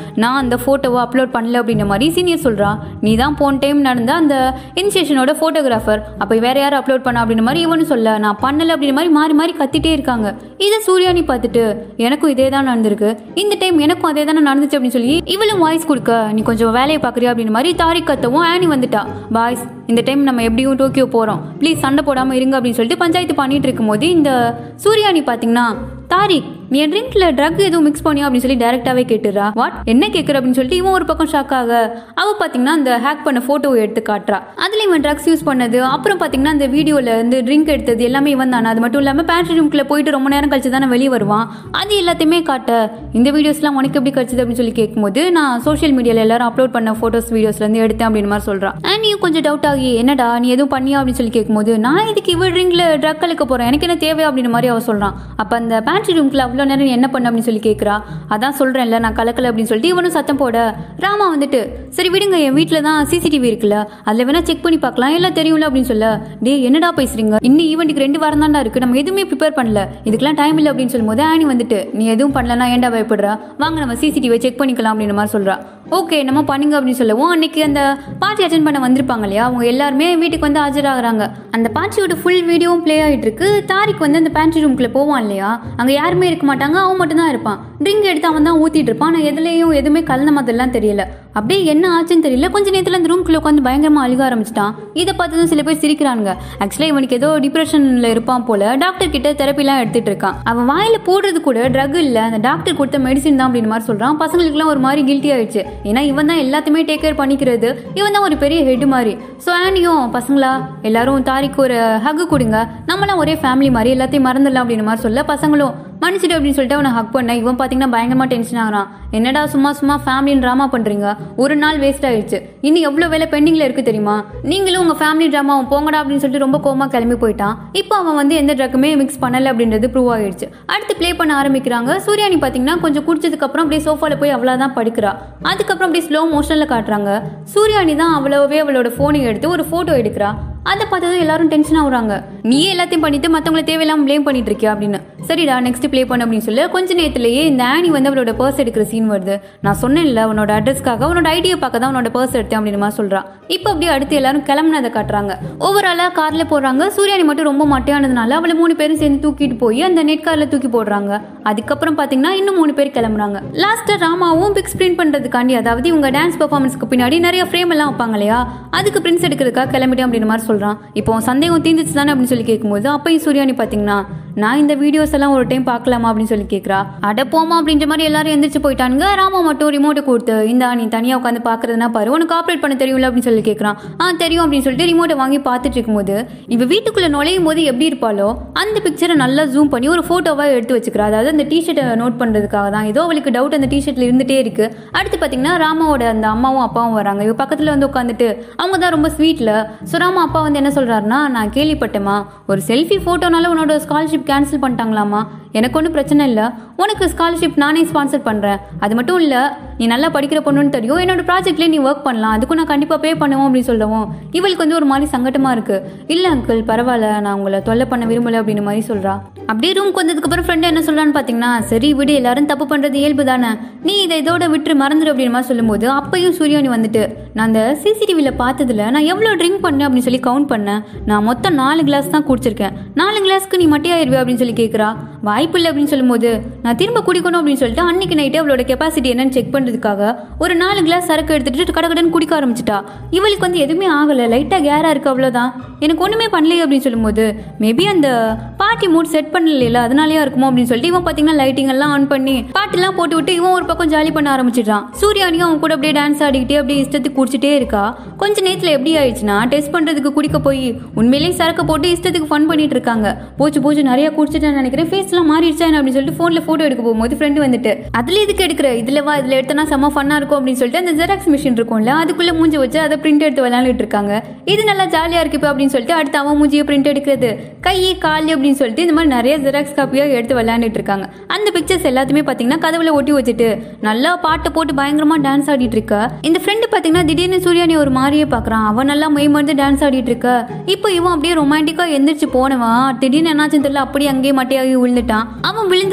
[SPEAKER 1] நான் அந்த ஃபோட்டோவை அப்லோட் பண்ணல அப்படின்ற மாதிரி சீனியர் சொல்கிறா நீ தான் போன டைம் நடந்த அந்த இனிஷியேஷனோட ஃபோட்டோகிராஃபர் அப்போ வேற யாரும் அப்லோட் பண்ண அப்படின்ற மாதிரி இவனு சொல்ல நான் பண்ணல அப்படின்ற மாதிரி மாறி மாறி கத்திட்டே இருக்காங்க இதை சூர்யானி பார்த்துட்டு எனக்கும் இதே தான் நடந்திருக்கு இந்த டைம் எனக்கும் அதே தானே நடந்துச்சு அப்படின்னு சொல்லி இவளும் வாய்ஸ் கொடுக்க நீ கொஞ்சம் வேலையை பார்க்குறியா அப்படின்ற மாதிரி தாரிக் கத்தவும் ஆனி வந்துட்டா பாய்ஸ் இந்த டைம் நம்ம எப்படியும் டோக்கியோ போகிறோம் ப்ளீஸ் சண்டை போடாமல் இருங்க அப்படின்னு சொல்லிட்டு பஞ்சாயத்து பண்ணிட்டு இருக்கும்போது இந்த சூர்யானி பார்த்தீங்கன்னா தாரிக் நீ என் ட்ரிங்க்ல ட்ரக் எதுவும் மிக்ஸ் பண்ணியா அப்படின்னு சொல்லி டேரெக்டாகவே கேட்டுறா வாட் என்ன கேட்குற அப்படின்னு சொல்லிட்டு இவன் ஒரு பக்கம் ஷாக் ஆக அவ பார்த்தீங்கன்னா அந்த ஹேக் பண்ண ஃபோட்டோவை எடுத்து காட்டுறா அதில் இவன் ட்ரக்ஸ் யூஸ் பண்ணது அப்புறம் பார்த்தீங்கன்னா அந்த வீடியோவில் வந்து ட்ரிங்க் எடுத்தது எல்லாமே இவன் தானே அது மட்டும் இல்லாமல் பேண்ட்ரி ரூம்குள்ளே போயிட்டு ரொம்ப நேரம் கழிச்சு தானே வெளியே வருவான் அது எல்லாத்தையுமே காட்ட இந்த வீடியோஸ்லாம் உனக்கு எப்படி கிடைச்சது அப்படின்னு சொல்லி கேட்கும்போது நான் சோஷியல் மீடியாவில் எல்லாரும் அப்லோட் பண்ண ஃபோட்டோஸ் வீடியோஸ்லேருந்து எடுத்தேன் அப்படின்னு மாதிரி சொல்கிறான் நீயும் கொஞ்சம் டவுட் ஆகி என்னடா நீ எதுவும் பண்ணியா அப்படின்னு சொல்லி கேட்கும்போது நான் இதுக்கு இவள் ட்ரிங்க்ல ட்ரக் கலக்க போகிறேன் எனக்கு என்ன தேவை அப்படின்ற மாதிரி அவ சொல்கிறான் அப்போ அந்த பேண்ட்ரி ரூம்குள்ள அவ்வளோ நேரம் நீ என்ன பண்ண அப்படின்னு சொல்லி கேட்குறா அதான் சொல்கிறேன்ல நான் கலக்கல அப்படின்னு சொல்லிட்டு இவனும் சத்தம் போட ராமா வந்துட்டு சரி விடுங்க என் வீட்டில் தான் சிசிடிவி இருக்குல்ல அதில் வேணா செக் பண்ணி பார்க்கலாம் எல்லாம் தெரியும்ல அப்படின்னு சொல்ல டே என்னடா பேசுறீங்க இன்னும் ஈவெண்ட்டுக்கு ரெண்டு வாரம் தான்டா இருக்கு நம்ம எதுவுமே ப்ரிப்பேர் பண்ணல இதுக்கெல்லாம் டைம் இல்லை அப்படின்னு சொல்லும்போது ஆனி வந்துட்டு நீ எதுவும் பண்ணலன்னா ஏன்டா பயப்படுறா வாங்க நம்ம சிசிடிவியை செக் பண்ணிக்கலாம் அப்படின்ற மாதிரி சொல்றா ஓகே நம்ம பண்ணுங்க அப்படின்னு சொல்லவும் அன்னைக்கு அந்த பார்ட்டி அட்டென்ட் பண்ண வந்திருப்பாங்க இல்லையா அவங்க எல்லாருமே வீட்டுக்கு வந்து ஆஜராகிறாங்க அந்த பார்ட்டியோட ஃபுல் வீடியோவும் ப்ளே ஆகிட்டு இருக்கு தாரிக் வந்து அந்த பேண்ட்ரி ரூம்குள்ள போவான் இல்லையா அங்கே யாருமே இருக்க மாட்டாங்க அவன் மட்டும் தான் இருப்பான் ட்ரிங்க் எடுத்து அவன் தான் ஊத்திட்டு இருப்பான் ஆனால் எதுலேயும் எதுவுமே கலந்த மாதிரிலாம் தெரியல அப்படியே என்ன ஆச்சுன்னு தெரியல கொஞ்ச நேரத்தில் அந்த ரூம்குள்ள உட்காந்து பயங்கரமா அழுக ஆரம்பிச்சிட்டான் இதை பார்த்ததும் சில பேர் சிரிக்கிறானுங்க ஆக்சுவலா இவனுக்கு ஏதோ டிப்ரெஷன்ல இருப்பான் போல டாக்டர் கிட்ட தெரப்பிலாம் எடுத்துட்டு இருக்கான் அவன் வாயில போடுறது கூட ட்ரக் இல்ல அந்த டாக்டர் கொடுத்த மெடிசின் தான் அப்படின்னு மாதிரி சொல்றான் பசங்களுக்குலாம் ஒரு மாதிரி கில்ட்டி ஆயிடுச்சு ஏன்னா இவன் தான் எல்லாத்தையுமே டேக் கேர் பண்ணிக்கிறது இவன் தான் ஒரு பெரிய ஹெட் மாதிரி ஸோ ஆனியும் பசங்களா எல்லாரும் தாரிக்கு ஒரு ஹக் கொடுங்க நம்மளாம் ஒரே ஃபேமிலி மாதிரி எல்லாத்தையும் மறந்துடலாம் அப்படின்னு மாதிரி சொல்ல பசங்களும் மன்னிச்சிடு அப்படின்னு சொல்லிட்டு அவனை ஹக் பண்ண இவன் பார்த்தீங்கன்னா பயங்கரமா டென்ஷன் ஆகிறான் என்னடா சும்மா சும்மா ஃபேமிலின்னு ட்ராமா பண்றீங்க ஒரு நாள் வேஸ்ட் ஆயிடுச்சு இன்னும் எவ்வளோ வேலை பெண்டிங்ல இருக்கு தெரியுமா நீங்களும் உங்க ஃபேமிலி ட்ராமாவும் போங்கடா அப்படின்னு சொல்லிட்டு ரொம்ப கோமா கிளம்பி போயிட்டான் இப்போ அவன் வந்து எந்த ட்ரக்குமே மிக்ஸ் பண்ணல அப்படின்றது ப்ரூவ் ஆயிடுச்சு அடுத்து ப்ளே பண்ண ஆரம்பிக்கிறாங்க சூர்யானி பார்த்தீங்கன்னா கொஞ்சம் குடிச்சதுக்கு அப்புறம் அப்படியே சோஃபால போய் அவ்வளோதான் படுக்கிறா அதுக்கப்புறம் அப்படியே ஸ்லோ மோஷன்ல காட்டுறாங்க சூர்யானி தான் அவ்வளோவே அவளோட ஃபோனை எடுத்து ஒரு ஃபோட்டோ எடுக்கிறா அதை பார்த்ததும் எல்லாரும் டென்ஷன் ஆகுறாங்க நீயே எல்லாத்தையும் பண்ணிட்டு மற்றவங்களை தேவையில்லாம ப்ளேம் பண்ணிட்டு இருக்கியா அப்படின்னு சரிடா நெக்ஸ்ட் ப்ளே பண்ண அப்படின்னு சொல்லி கொஞ்ச நேரத்திலேயே இந்த ஆனி வந்து அவளோட பர்ஸ் எடுக்கிற சீன் வருது நான் சொன்னேன்ல உன்னோட அட்ரஸ்க்காக உன்னோட ஐடியா பார்க்க தான் உன்னோட பர்ஸ் எடுத்தேன் அப்படின்னு மாதிரி சொல்றா இப்போ அப்படியே அடுத்து எல்லாரும் கிளம்புனதை காட்டுறாங்க ஓவராலா கார்ல போடுறாங்க சூர்யானி மட்டும் ரொம்ப மட்டையானதுனால அவளை மூணு பேரும் சேர்ந்து தூக்கிட்டு போய் அந்த நெட் கார்ல தூக்கி போடுறாங்க அதுக்கப்புறம் பாத்தீங்கன்னா இன்னும் மூணு பேர் கிளம்புறாங்க லாஸ்டா ராமாவும் பிக் ஸ்கிரீன் பண்றதுக்காண்டி அதாவது இவங்க டான்ஸ் பெர்ஃபார்மன்ஸ்க்கு பின்னாடி நிறைய ஃப்ரேம் எல்லாம் வைப்பாங்க இல்லையா அதுக்கு பிரின்ஸ் எடுக்கிறதுக்காக கிளம்பிட்டேன் அப்படின்னு மாதிரி சொல்றான் இப்போ உன் சந்தேகம் தீர்ந்துச்சு தானே அப்படின்னு சொல்லி கேட்கும்போது அப்பயும் சூர்யானி பாத்தீங்கன்னா நான் இந்த வீடியோஸ் எல்லாம் ஒரு டைம் பார்க்கலாமா அப்படின்னு சொல்லி கேட்குறா அட போமா அப்படின்ற மாதிரி எல்லாரும் எந்திரிச்சு போயிட்டானுங்க ராமா மட்டும் ரிமோட்டை கொடுத்து இந்தா நீ தனியாக உட்காந்து பார்க்கறதுனா பாரு உனக்கு ஆப்ரேட் பண்ண தெரியும்ல அப்படின்னு சொல்லி கேட்குறான் ஆ தெரியும் அப்படின்னு சொல்லிட்டு ரிமோட்டை வாங்கி பார்த்துட்டு இருக்கும்போது இவ வீட்டுக்குள்ளே நுழையும் போது எப்படி இருப்பாளோ அந்த பிக்சரை நல்லா ஜூம் பண்ணி ஒரு ஃபோட்டோவாக எடுத்து வச்சுக்கிறா அதாவது அந்த டிஷர்ட்டை நோட் பண்ணுறதுக்காக தான் ஏதோ அவளுக்கு டவுட் அந்த டிஷர்ட்டில் இருந்துகிட்டே இருக்கு அடுத்து பார்த்தீங்கன்னா ராமாவோட அந்த அம்மாவும் அப்பாவும் வராங்க இவ பக்கத்தில் வந்து உட்காந்துட்டு அவங்க தான் ரொம்ப ஸ்வீட்டில் ஸோ ராமா அப்பா வந்து என்ன சொல்கிறாருன்னா நான் கேள்விப்பட்டேமா ஒரு செல்ஃபி ஃபோட்டோனால உன்னோட ஸ்காலர்ஷிப் கேன்சல் பண்ணிட்டாங்களாமா எனக்கு ஒன்றும் பிரச்சனை இல்லை உனக்கு ஸ்காலர்ஷிப் நானே ஸ்பான்சர் பண்ணுறேன் அது மட்டும் இல்லை நீ நல்லா படிக்கிற பொண்ணுன்னு தெரியும் என்னோட ப்ராஜெக்ட்லேயே நீ ஒர்க் பண்ணலாம் அதுக்கும் நான் கண்டிப்பாக பே பண்ணுவோம் அப்படின்னு சொல்லவும் இவளுக்கு வந்து ஒரு மாதிரி சங்கட்டமாக இருக்குது இல்லை அங்கிள் பரவாயில்ல நான் உங்களை தொல்லை பண்ண விரும்பலை அப்படின்னு மாதிரி சொல்கிறா அப்படியே ரூம்க்கு வந்ததுக்கப்புறம் ஃப்ரெண்டு என்ன சொல்கிறான்னு பார்த்தீங்கன்னா சரி விடு எல்லாரும் தப்பு பண்ணுறது இயல்பு தானே நீ இதை இதோட விட்டு மறந்துடு அப்படின்னு மாதிரி சொல்லும்போது அப்பையும் சூர்யானி வந்துட்டு நான் அந்த சிசிடிவியில் பார்த்ததுல நான் எவ்வளோ ட்ரிங்க் பண்ணேன் அப்படின்னு சொல்லி கவுண்ட் பண்ணேன் நான் மொத்தம் நாலு கிளாஸ் தான் குடிச்சிருக்கேன் நாலு கிளாஸ்க்கு நீ மட்டியாயிருவே அப்படின்னு சொல்லி கேட்குறா வாய்ப்பு இல்லை அப்படின்னு சொல்லும்போது நான் திரும்ப குடிக்கணும் அப்படின்னு சொல்லிட்டு அன்னைக்கு நைட்டு அவளோட கெப்பாசிட்டி என்னன்னு செக் பண்ணுறதுக்காக ஒரு நாலு கிளாஸ் சரக்கு எடுத்துட்டு கடகடன்னு குடிக்க ஆரம்பிச்சிட்டா இவளுக்கு வந்து எதுவுமே ஆகலை லைட்டாக கேரா இருக்கு அவ்வளோதான் எனக்கு ஒன்றுமே பண்ணலையே அப்படின்னு சொல்லும்போது மேபி அந்த பார்ட்டி மூட் செட் பண்ணல அதனாலயா இருக்குமோ அப்படின்னு சொல்லிட்டு இவன் பார்த்தீங்கன்னா லைட்டிங் எல்லாம் ஆன் பண்ணி பாட்டெல்லாம் போட்டு விட்டு இவன் ஒரு பக்கம் ஜாலி பண்ண ஆரம்பிச்சிடுறான் சூர்யானியும் அவன் கூட அப்படியே டான்ஸ் ஆடிக்கிட்டே அப்படியே இஷ்டத்துக்கு குடிச்சிட்டே இருக்கா கொஞ்ச நேரத்தில் எப்படி ஆயிடுச்சுன்னா டெஸ்ட் பண்ணுறதுக்கு குடிக்க போய் உண்மையிலேயே சரக்கு போட்டு இஷ்டத்துக்கு ஃபன் பண்ணிட்டு இருக்காங்க போச்சு போச்சு நிறைய குடிச்சிட்டேன்னு நினைக்கிறேன் ஃபேஸ்லாம் மாறிடுச்சா என்ன அப்படின்னு சொல்லிட்டு ஃபோனில் ஃபோட்டோ எடுக்க போகும்போது ஃப்ரெண்டு வந்துட்டு அதில் எதுக்கு எடுக்கிற இதில் வா இதில் எடுத்தனா செம்ம ஃபன்னாக இருக்கும் அப்படின்னு சொல்லிட்டு அந்த ஜெராக்ஸ் மிஷின் இருக்கும்ல அதுக்குள்ளே மூஞ்சி வச்சு அதை பிரிண்ட் எடுத்து விளையாண்டுட்டு இருக்காங்க இது நல்லா ஜாலியாக இருக்கு இப்போ அப்படின்னு சொல்லிட்டு அடுத்து அவன் மூஞ்சியை பிரிண்ட் எடுக்கிறது கை கால் அப்படின்னு சொல்லிட்டு இந்த மாதிரி நிறைய ஜெராக்ஸ் காப்பியாக எடுத்து விளையாண்டுட்டு இருக்காங்க அந்த பிக்சர்ஸ் எல்லாத்தையுமே பார்த்தீங்கன்னா கதவுல ஒட்டி வச்சுட்டு நல்லா பாட்டை போட்டு பயங்கரமா டான்ஸ் ஆடிட்டு இருக்க இந்த ஃப்ரெண்டு பார்த்தீங்கன்னா திடீர்னு சூர்யானி ஒரு மாதிரியே பார்க்குறான் அவன் நல்லா மெய் மருந்து டான்ஸ் ஆடிட்டு இருக்க இப்போ இவன் அப்படியே ரொமான்டிக்காக எந்திரிச்சு போனவன் திடீர்னு என்னாச்சுன்னு தெரியல அப்படியே அங்கேயே மட்டையாகி விழுந்துட்டான் அவன் விழுந்ததுமே சூர்யா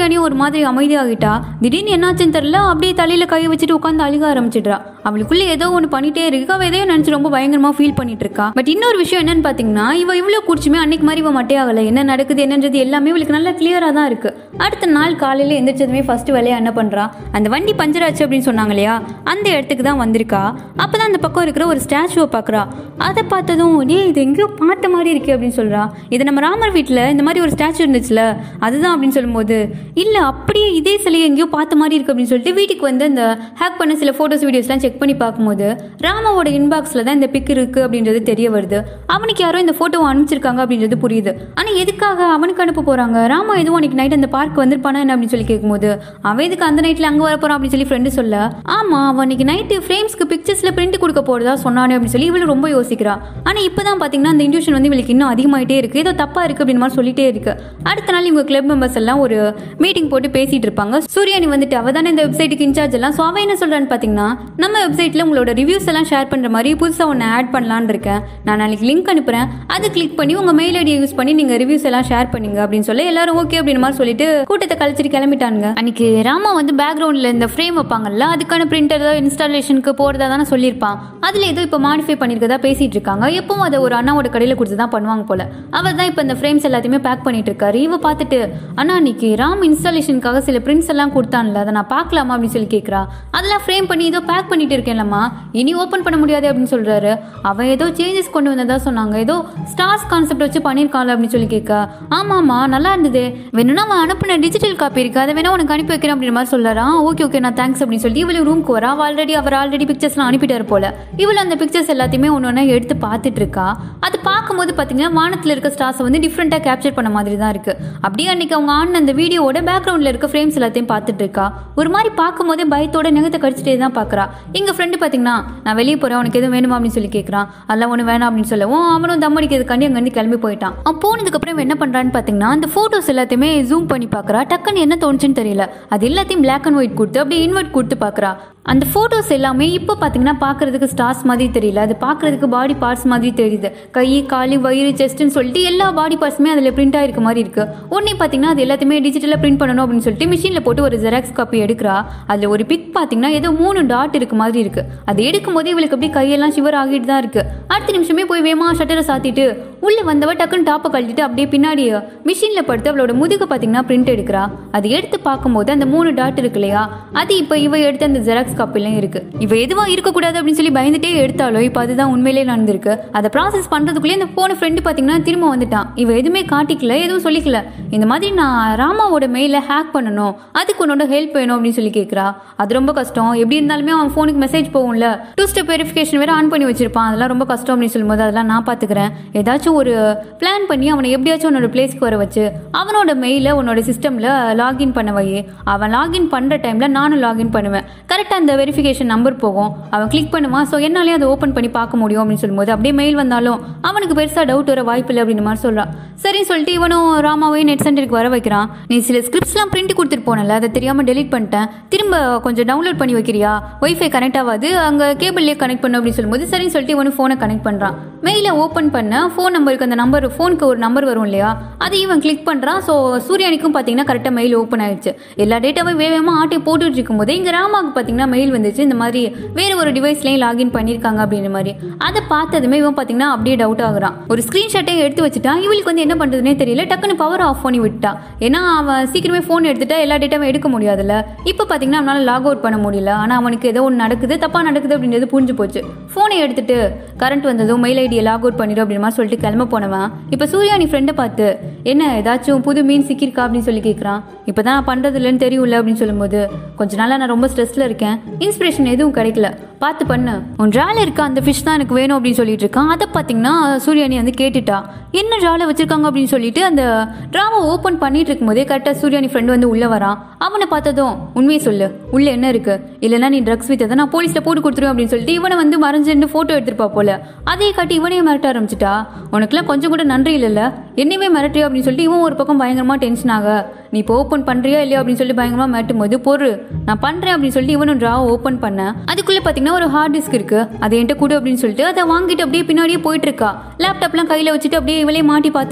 [SPEAKER 1] சூர்யானியும் ஒரு மாதிரி அமைதியாகிட்டா திடீர்னு என்னாச்சுன்னு தெரியல அப்படியே தலையில கை வச்சுட்டு உட்காந்து அழுக ஆரம்பிச்சிடுறா அவளுக்குள்ள ஏதோ ஒன்று பண்ணிட்டே இருக்கு அவ எதையோ நினைச்சு ரொம்ப பயங்கரமா ஃபீல் பண்ணிட்டு இருக்கா பட் இன்னொரு விஷயம் என்னன்னு பாத்தீங்கன்னா இவ இவ்வளவு குடிச்சுமே அன்னைக்கு மாதிரி இவ மட்டையாகல என்ன நடக்குது என்னன்றது எல்லாமே இவளுக்கு நல்லா கிளியரா தான் இருக்கு அடுத்த நாள் காலையில எந்திரிச்சதுமே ஃபர்ஸ்ட் வேலையா என்ன பண்றா அந்த வண்டி பஞ்சர் ஆச்சு அப்படின்னு சொன்னாங்க இல்லையா அந்த இடத்துக்கு தான் வந்திருக்கா அப்பதான் அந்த பக்கம் இருக்கிற ஒரு ஸ்டாச்சுவை பார்க்கறா அதை பார்த்ததும் டேய் இது எங்கேயோ பார்த்த மாதிரி இருக்கு அப்படின்னு சொல்றா இது நம்ம ராமர் வீட்டில் இந்த மாதிரி ஒரு ஸ்டாச்சு இருந்துச்சுல அதுதான் அப்படின்னு சொல்லும்போது இல்லை அப்படியே இதே சிலையை எங்கேயோ பார்த்த மாதிரி இருக்கு அப்படின்னு சொல்லிட்டு வீட்டுக்கு வந்து அந்த ஹேக் பண்ண சில ஃபோட்டோஸ் வீடியோஸ்லாம் செக் பண்ணி பார்க்கும்போது ராமாவோட இன்பாக்ஸில் தான் இந்த பிக் இருக்கு அப்படின்றது தெரிய வருது அவனுக்கு யாரோ இந்த ஃபோட்டோவை அனுப்பிச்சிருக்காங்க அப்படின்றது புரியுது ஆனால் எதுக்காக அவனுக்கு அனுப்ப போறாங்க ராமா எதுவும் அன்னைக்கு நைட் அந்த பார்க் வந்திருப்பானா என்ன அப்படின்னு சொல்லி கேட்கும்போது அவன் எதுக்கு அந்த நைட்டில் அங்கே வர போறான் அப்படின்னு சொல்லி ஃப்ரெண்டு சொல்ல ஆமா அவன் அன்னைக்கு நைட்டு ஃப்ரேம்ஸ்க்கு பிக்சர்ஸில் பிரிண்ட் கொடுக்க போறதா சொன்னானே அப்படின்னு சொல்லி இவளு ரொம்ப யோசிக்கிறா ஆனால் இப்போ தான் பார்த்தீங்கன்னா அந்த இன்ட்யூஷன் வந்து இவளுக்கு இன்னும் அதிகமாயிட்டே இருக்கு ஏதோ தப்பா இருக்கு அப்படின்னு மாதிரி சொல்லிட்டே இருக்கு அடுத்த நாள் இவங்க கிளப் மெம்பர்ஸ் எல்லாம் ஒரு மீட்டிங் போட்டு பேசிட்டு இருப்பாங்க சூர்யானி வந்துட்டு அவ தானே இந்த வெப்சைட்டுக்கு இன்சார்ஜ் எல்லாம் ஸோ அவ என்ன சொல்றான்னு பார்த்தீங்கன்னா நம்ம வெப்சைட்ல உங்களோட ரிவ்யூஸ் எல்லாம் ஷேர் பண்ற மாதிரி புதுசாக ஒன்று ஆட் பண்ணலான்னு இருக்கேன் நான் நாளைக்கு லிங்க் அனுப்புறேன் அது கிளிக் பண்ணி உங்க மெயில் ஐடியை யூஸ் பண்ணி நீங்க ரிவ்யூஸ் எல்லாம் ஷேர் பண்ணுங்க அப்படின்னு சொல்லி எல்லாரும் ஓகே அப்படின்னு மாதிரி சொல்லிட்டு கூட்டத்தை கழிச்சிட்டு கிளம்பிட்டாங்க அன்னைக்கு ராமா வந்து பேக்ரவுண்ட்ல இந்த ஃப்ரேம் வைப்பாங்கல்ல அதுக்கான பிரிண்டர் ஏதோ இன்ஸ்டாலேஷனுக்கு போறதா தானே சொல்லியிருப்பான் அதுல ஏதோ இப்போ மாடிஃபை பண்ணிருக்கதா பேசிட்டு இருக்காங்க எப்பவும் அதை ஒரு அண்ணாவோட கடையில் கொடுத்து தான் பண்ணுவாங்க போல அவர் தான் இப்போ இந்த ஃப்ரேம்ஸ் எல்லாத்தையுமே பேக் பண்ணிட்டு இருக்காரு இவ பார்த்துட்டு அண்ணா இன்னைக்கு ராம் இன்ஸ்டாலேஷனுக்காக சில பிரிண்ட்ஸ் எல்லாம் கொடுத்தான்ல அதை நான் பார்க்கலாமா அப்படின்னு சொல்லி கேட்குறா அதெல்லாம் ஃப்ரேம் பண்ணி ஏதோ பேக் பண்ணிட்டு இருக்கேன்லம்மா இனி ஓப்பன் பண்ண முடியாது அப்படின்னு சொல்றாரு அவன் ஏதோ சேஞ்சஸ் கொண்டு வந்ததா சொன்னாங்க ஏதோ ஸ்டார்ஸ் கான்செப்ட் வச்சு பண்ணியிருக்கான்ல அப்படின்னு சொல்லி கேட்க ஆமாம்மா நல்லா இருந்தது வேணும்னா அவன் அனுப்பின டிஜிட்டல் காப்பி இருக்கு அதை வேணா உனக்கு அனுப்பி வைக்கிறேன் அப்படின்ற மாதிரி சொல்றாரா ஓகே ஓகே நான் தேங்க்ஸ் அப்படின்னு சொல்லி இவளு ரூம்க்கு வரா ஆல்ரெடி அவர் ஆல்ரெடி பிக்சர்ஸ்லாம் அனுப்பிட்டாரு போல இவள் அந்த பிக்சர்ஸ் எல்லாத்தையுமே ஒன்று ஒன்றா எடுத்து பார்த்துட்டு இருக்கா அது பார்க்கும்போது பார்த்தீங்கன்னா வானத்தில் இருக்க ஸ்டார்ஸை வந்து டிஃப்ரெண்ட்டாக கேப்சர் பண்ண மாதிரி தான் இருக்கு அப்படியே அன்னைக்கு அவங்க ஆன் அந்த வீடியோவோட பேக்ரவுண்டில் இருக்க ஃப்ரேம்ஸ் எல்லாத்தையும் பார்த்துட்டு இருக்கா ஒரு மாதிரி பார்க்கும்போதே பயத்தோட நெகத்தை கடிச்சிட்டே தான் பார்க்குறா எங்கள் ஃப்ரெண்டு பார்த்தீங்கன்னா நான் வெளியே போகிறேன் உனக்கு எதுவும் வேணுமா அப்படின்னு சொல்லி கேட்குறான் அதெல்லாம் ஒன்று வேணாம் அப்படின்னு சொல்லவும் அவனும் தம் அடிக்கிறதுக்காண்டி அங்கேருந்து கிளம்பி போயிட்டான் அவன் போனதுக்கப்புறம் இவன் என்ன பண்ணுறான்னு பார்த்தீங்கன்னா அந்த ஃபோட்டோஸ் எல்லாத்தையுமே ஜூம் பண்ணி பார்க்குறா டக்குன்னு என்ன தோணுச்சுன்னு தெரியல அது எல்லாத்தையும் பிளாக் அண்ட் ஒயிட் கொடுத்து அப்படியே இன்வெர்ட் கொடுத்து பார்க்குறா அந்த ஃபோட்டோஸ் எல்லாமே இப்போ பார்த்தீங்கன்னா பார்க்கறதுக்கு ஸ்டார்ஸ் மாதிரி தெரியல அது பார்க்கறதுக்கு பாடி பார்ட்ஸ் மாதிரி தெரியுது கை காலு வயிறு செஸ்ட்னு சொல்லிட்டு எல்லா பாடி பார்ட்ஸுமே அதில் பிரிண்ட் ஆயிருக்க மாதிரி இருக்கு உடனே பார்த்தீங்கன்னா அது எல்லாத்தையுமே டிஜிட்டலாக பிரிண்ட் பண்ணணும் அப்படின்னு சொல்லிட்டு மிஷினில் போட்டு ஒரு ஜெராக்ஸ் காப்பி எடுக்கிறா அதில் ஒரு பிக் பார்த்தீங்கன்னா ஏதோ மூணு டாட் இருக்க மாதிரி இருக்கு அது எடுக்கும் போதே இவளுக்கு அப்படியே கையெல்லாம் ஷிவர் ஆகிட்டு தான் இருக்கு அடுத்த நிமிஷமே போய் வேமா ஷட்டரை சாத்திட்டு உள்ள வந்தவ டக்குன்னு டாப்பை கழட்டிட்டு அப்படியே பின்னாடி மிஷினில் படுத்து அவளோட முதுக பார்த்தீங்கன்னா பிரிண்ட் எடுக்கிறா அது எடுத்து பார்க்கும்போது அந்த மூணு டாட் இருக்கு இல்லையா அது இப்போ இவ எடுத்த அந்த ஜெராக்ஸ் காப்பிலாம் இருக்கு இவ எதுவா இருக்கக்கூடாது அப்படின்னு சொல்லி பயந்துட்டே எடுத்தாலும் இப்போ அதுதான் உண்மையிலே நடந்திருக்கு அதை ப்ராசஸ் பண்றதுக்குள்ளே இந்த போன ஃப்ரெண்டு பார்த்தீங்கன்னா திரும்ப வந்துட்டான் இவ எதுவுமே காட்டிக்கல எதுவும் சொல்லிக்கல இந்த மாதிரி நான் ராமாவோட மெயில ஹேக் பண்ணணும் அதுக்கு உன்னோட ஹெல்ப் வேணும் அப்படின்னு சொல்லி கேட்குறா அது ரொம்ப கஷ்டம் எப்படி இருந்தாலுமே அவன் ஃபோனுக்கு மெசேஜ் போகும்ல டூ ஸ்டெப் வெரிஃபிகேஷன் வேற ஆன் பண்ணி வச்சிருப்பான் அதெல்லாம் ரொம்ப கஷ்டம் அப்படின்னு சொல்லும்போது அதெல்லாம் நான் பார்த்துக்கிறேன் ஏதாச்சும் ஒரு பிளான் பண்ணி அவனை எப்படியாச்சும் உன்னோட பிளேஸ்க்கு வர வச்சு அவனோட மெயில உன்னோட சிஸ்டம்ல லாகின் பண்ண வை அவன் லாகின் பண்ற டைம்ல நானும் லாகின் பண்ணுவேன் கரெக்டாக அந்த வெரிஃபிகேஷன் நம்பர் போகும் அவன் கிளிக் பண்ணுவான் ஸோ என்னாலே அதை ஓப்பன் பண்ணி பார்க்க முடியும் அப்படின்னு சொல்லும்போது அப்படியே மெயில் வந்தாலும் அவனுக்கு பெருசாக டவுட் வர வாய்ப்பு இல்லை அப்படின்னு மாதிரி சொல்கிறான் சரின்னு சொல்லிட்டு இவனும் ராமாவையும் நெட் சென்டருக்கு வர வைக்கிறான் நீ சில ஸ்கிரிப்ட்ஸ்லாம் பிரிண்ட் கொடுத்துட்டு போனல அதை தெரியாமல் டெலீட் பண்ணிட்டேன் திரும்ப கொஞ்சம் டவுன்லோட் பண்ணி வைக்கிறியா ஒய்ஃபை கனெக்ட் ஆகாது அங்கே கேபிள்லேயே கனெக்ட் பண்ணு அப்படின்னு சொல்லும்போது சரின்னு சொல்லிட்டு இவனு ஃபோனை கனெக்ட் பண்ணுறான் மெயிலை ஓப்பன் பண்ண ஃபோன் நம்பருக்கு அந்த நம்பர் ஃபோனுக்கு ஒரு நம்பர் வரும் இல்லையா அதை இவன் கிளிக் பண்ணுறான் ஸோ சூர்யானிக்கும் பார்த்தீங்கன்னா கரெக்டாக மெயில் ஓப்பன் ஆயிடுச்சு எல்லா டேட்டாவும் வேகமாக ஆட்டி போட்டுட்டு இருக்கும்போது இங்கே ராமாவுக்கு பார்த்தீங்கன்னா மெயில் வந்துச்சு இந்த மாதிரி வேற ஒரு டிவைஸ்லையும் லாகின் பண்ணியிருக்காங்க அப்படின்ற மாதிரி அதை பார்த்ததுமே இவன் பார்த்தீங்கன்னா அப்படியே டவுட் ஆகுறான் ஒரு ஸ்க்ரீன்ஷாட்டை எடுத்து வச்சுட்டா இவளுக்கு வந்து என்ன பண்ணுறதுனே தெரியல டக்குன்னு பவர் ஆஃப் பண்ணி விட்டா ஏன்னா அவன் சீக்கிரமே ஃபோன் எடுத்துட்டா எல்லா டேட்டாவும் எடுக்க முடியாதுல்ல இப்போ பார்த்தீங்கன்னா அவனால லாக் அவுட் பண்ண முடியல ஆனால் அவனுக்கு ஏதோ ஒன்று நடக்குது தப்பாக நடக்குது அப்படின்றது புரிஞ்சு போச்சு ஃபோனை எடுத்துட்டு கரண்ட் வந்ததும் மெயில் ஐடியை லாக் அவுட் பண்ணிடும் அப்படின்னு மாதிரி சொல்லிட்டு கிளம்ப போனவன் இப்போ சூர்யா நீ ஃப்ரெண்டை பார்த்து என்ன ஏதாச்சும் புது மீன் சிக்கியிருக்கா அப்படின்னு சொல்லி கேட்குறான் இப்போ தான் நான் பண்ணுறது இல்லைன்னு தெரியும்ல அப்படின்னு சொல்லும்போது கொஞ்ச நாளாக நான் ரொம்ப ஸ்ட்ரெஸ்ல இருக்கேன் இன்ஸ்பிரேஷன் எதுவும் கிடைக்கல பார்த்து பண்ணு உன் ஜால இருக்க அந்த ஃபிஷ் தான் எனக்கு வேணும் அப்படின்னு சொல்லிட்டு இருக்கான் அதை பார்த்தீங்கன்னா சூர்யானி வந்து கேட்டுட்டா என்ன ஜால வச்சிருக்காங்க அப்படின்னு சொல்லிட்டு அந்த ட்ராமா ஓப்பன் பண்ணிட்டு இருக்கும்போதே கரெக்டாக சூர்யானி ஃப்ரெண்டு வந்து உள்ள வரான் அவனை பார்த்ததும் உண்மையை சொல்லு உள்ள என்ன இருக்கு இல்லைன்னா நீ ட்ரக்ஸ் வித்ததை நான் போலீஸ்ல போட்டு கொடுத்துருவேன் அப்படின்னு சொல்லிட்டு இவனை வந்து மறைஞ்சுன்னு போட்டோ எடுத்திருப்பா போல அதையே காட்டி இவனையே மிரட்ட ஆரம்பிச்சிட்டா உனக்குலாம் கொஞ்சம் கூட நன்றி இல்லைல்ல என்னையுமே மிரட்டியோ அப்படின்னு சொல்லிட்டு இவன் ஒரு பக்கம் பயங்கரமா டென்ஷன் ஆக நீ இப்போ ஓப்பன் பண்றியா இல்லையா அப்படின்னு சொல்லி பயங்கரமா மிரட்டும் போது பொறு நான் பண்றேன் அப்படின்னு சொல்லிட்டு இவனும் ட்ரா ஓப்பன் பண்ணேன் அதுக்குள்ள பாத்தீங்கன்னா ஒரு ஹார்ட் டிஸ்க் இருக்கு அதை என்கிட்ட கொடு அப்படின்னு சொல்லிட்டு அதை வாங்கிட்டு அப்படியே பின்னாடியே போயிட்டு இருக்கா லேப்டாப்லாம் கையில வச்சுட்டு அப்படியே இவளே மாட்டி பார்த்துட்டு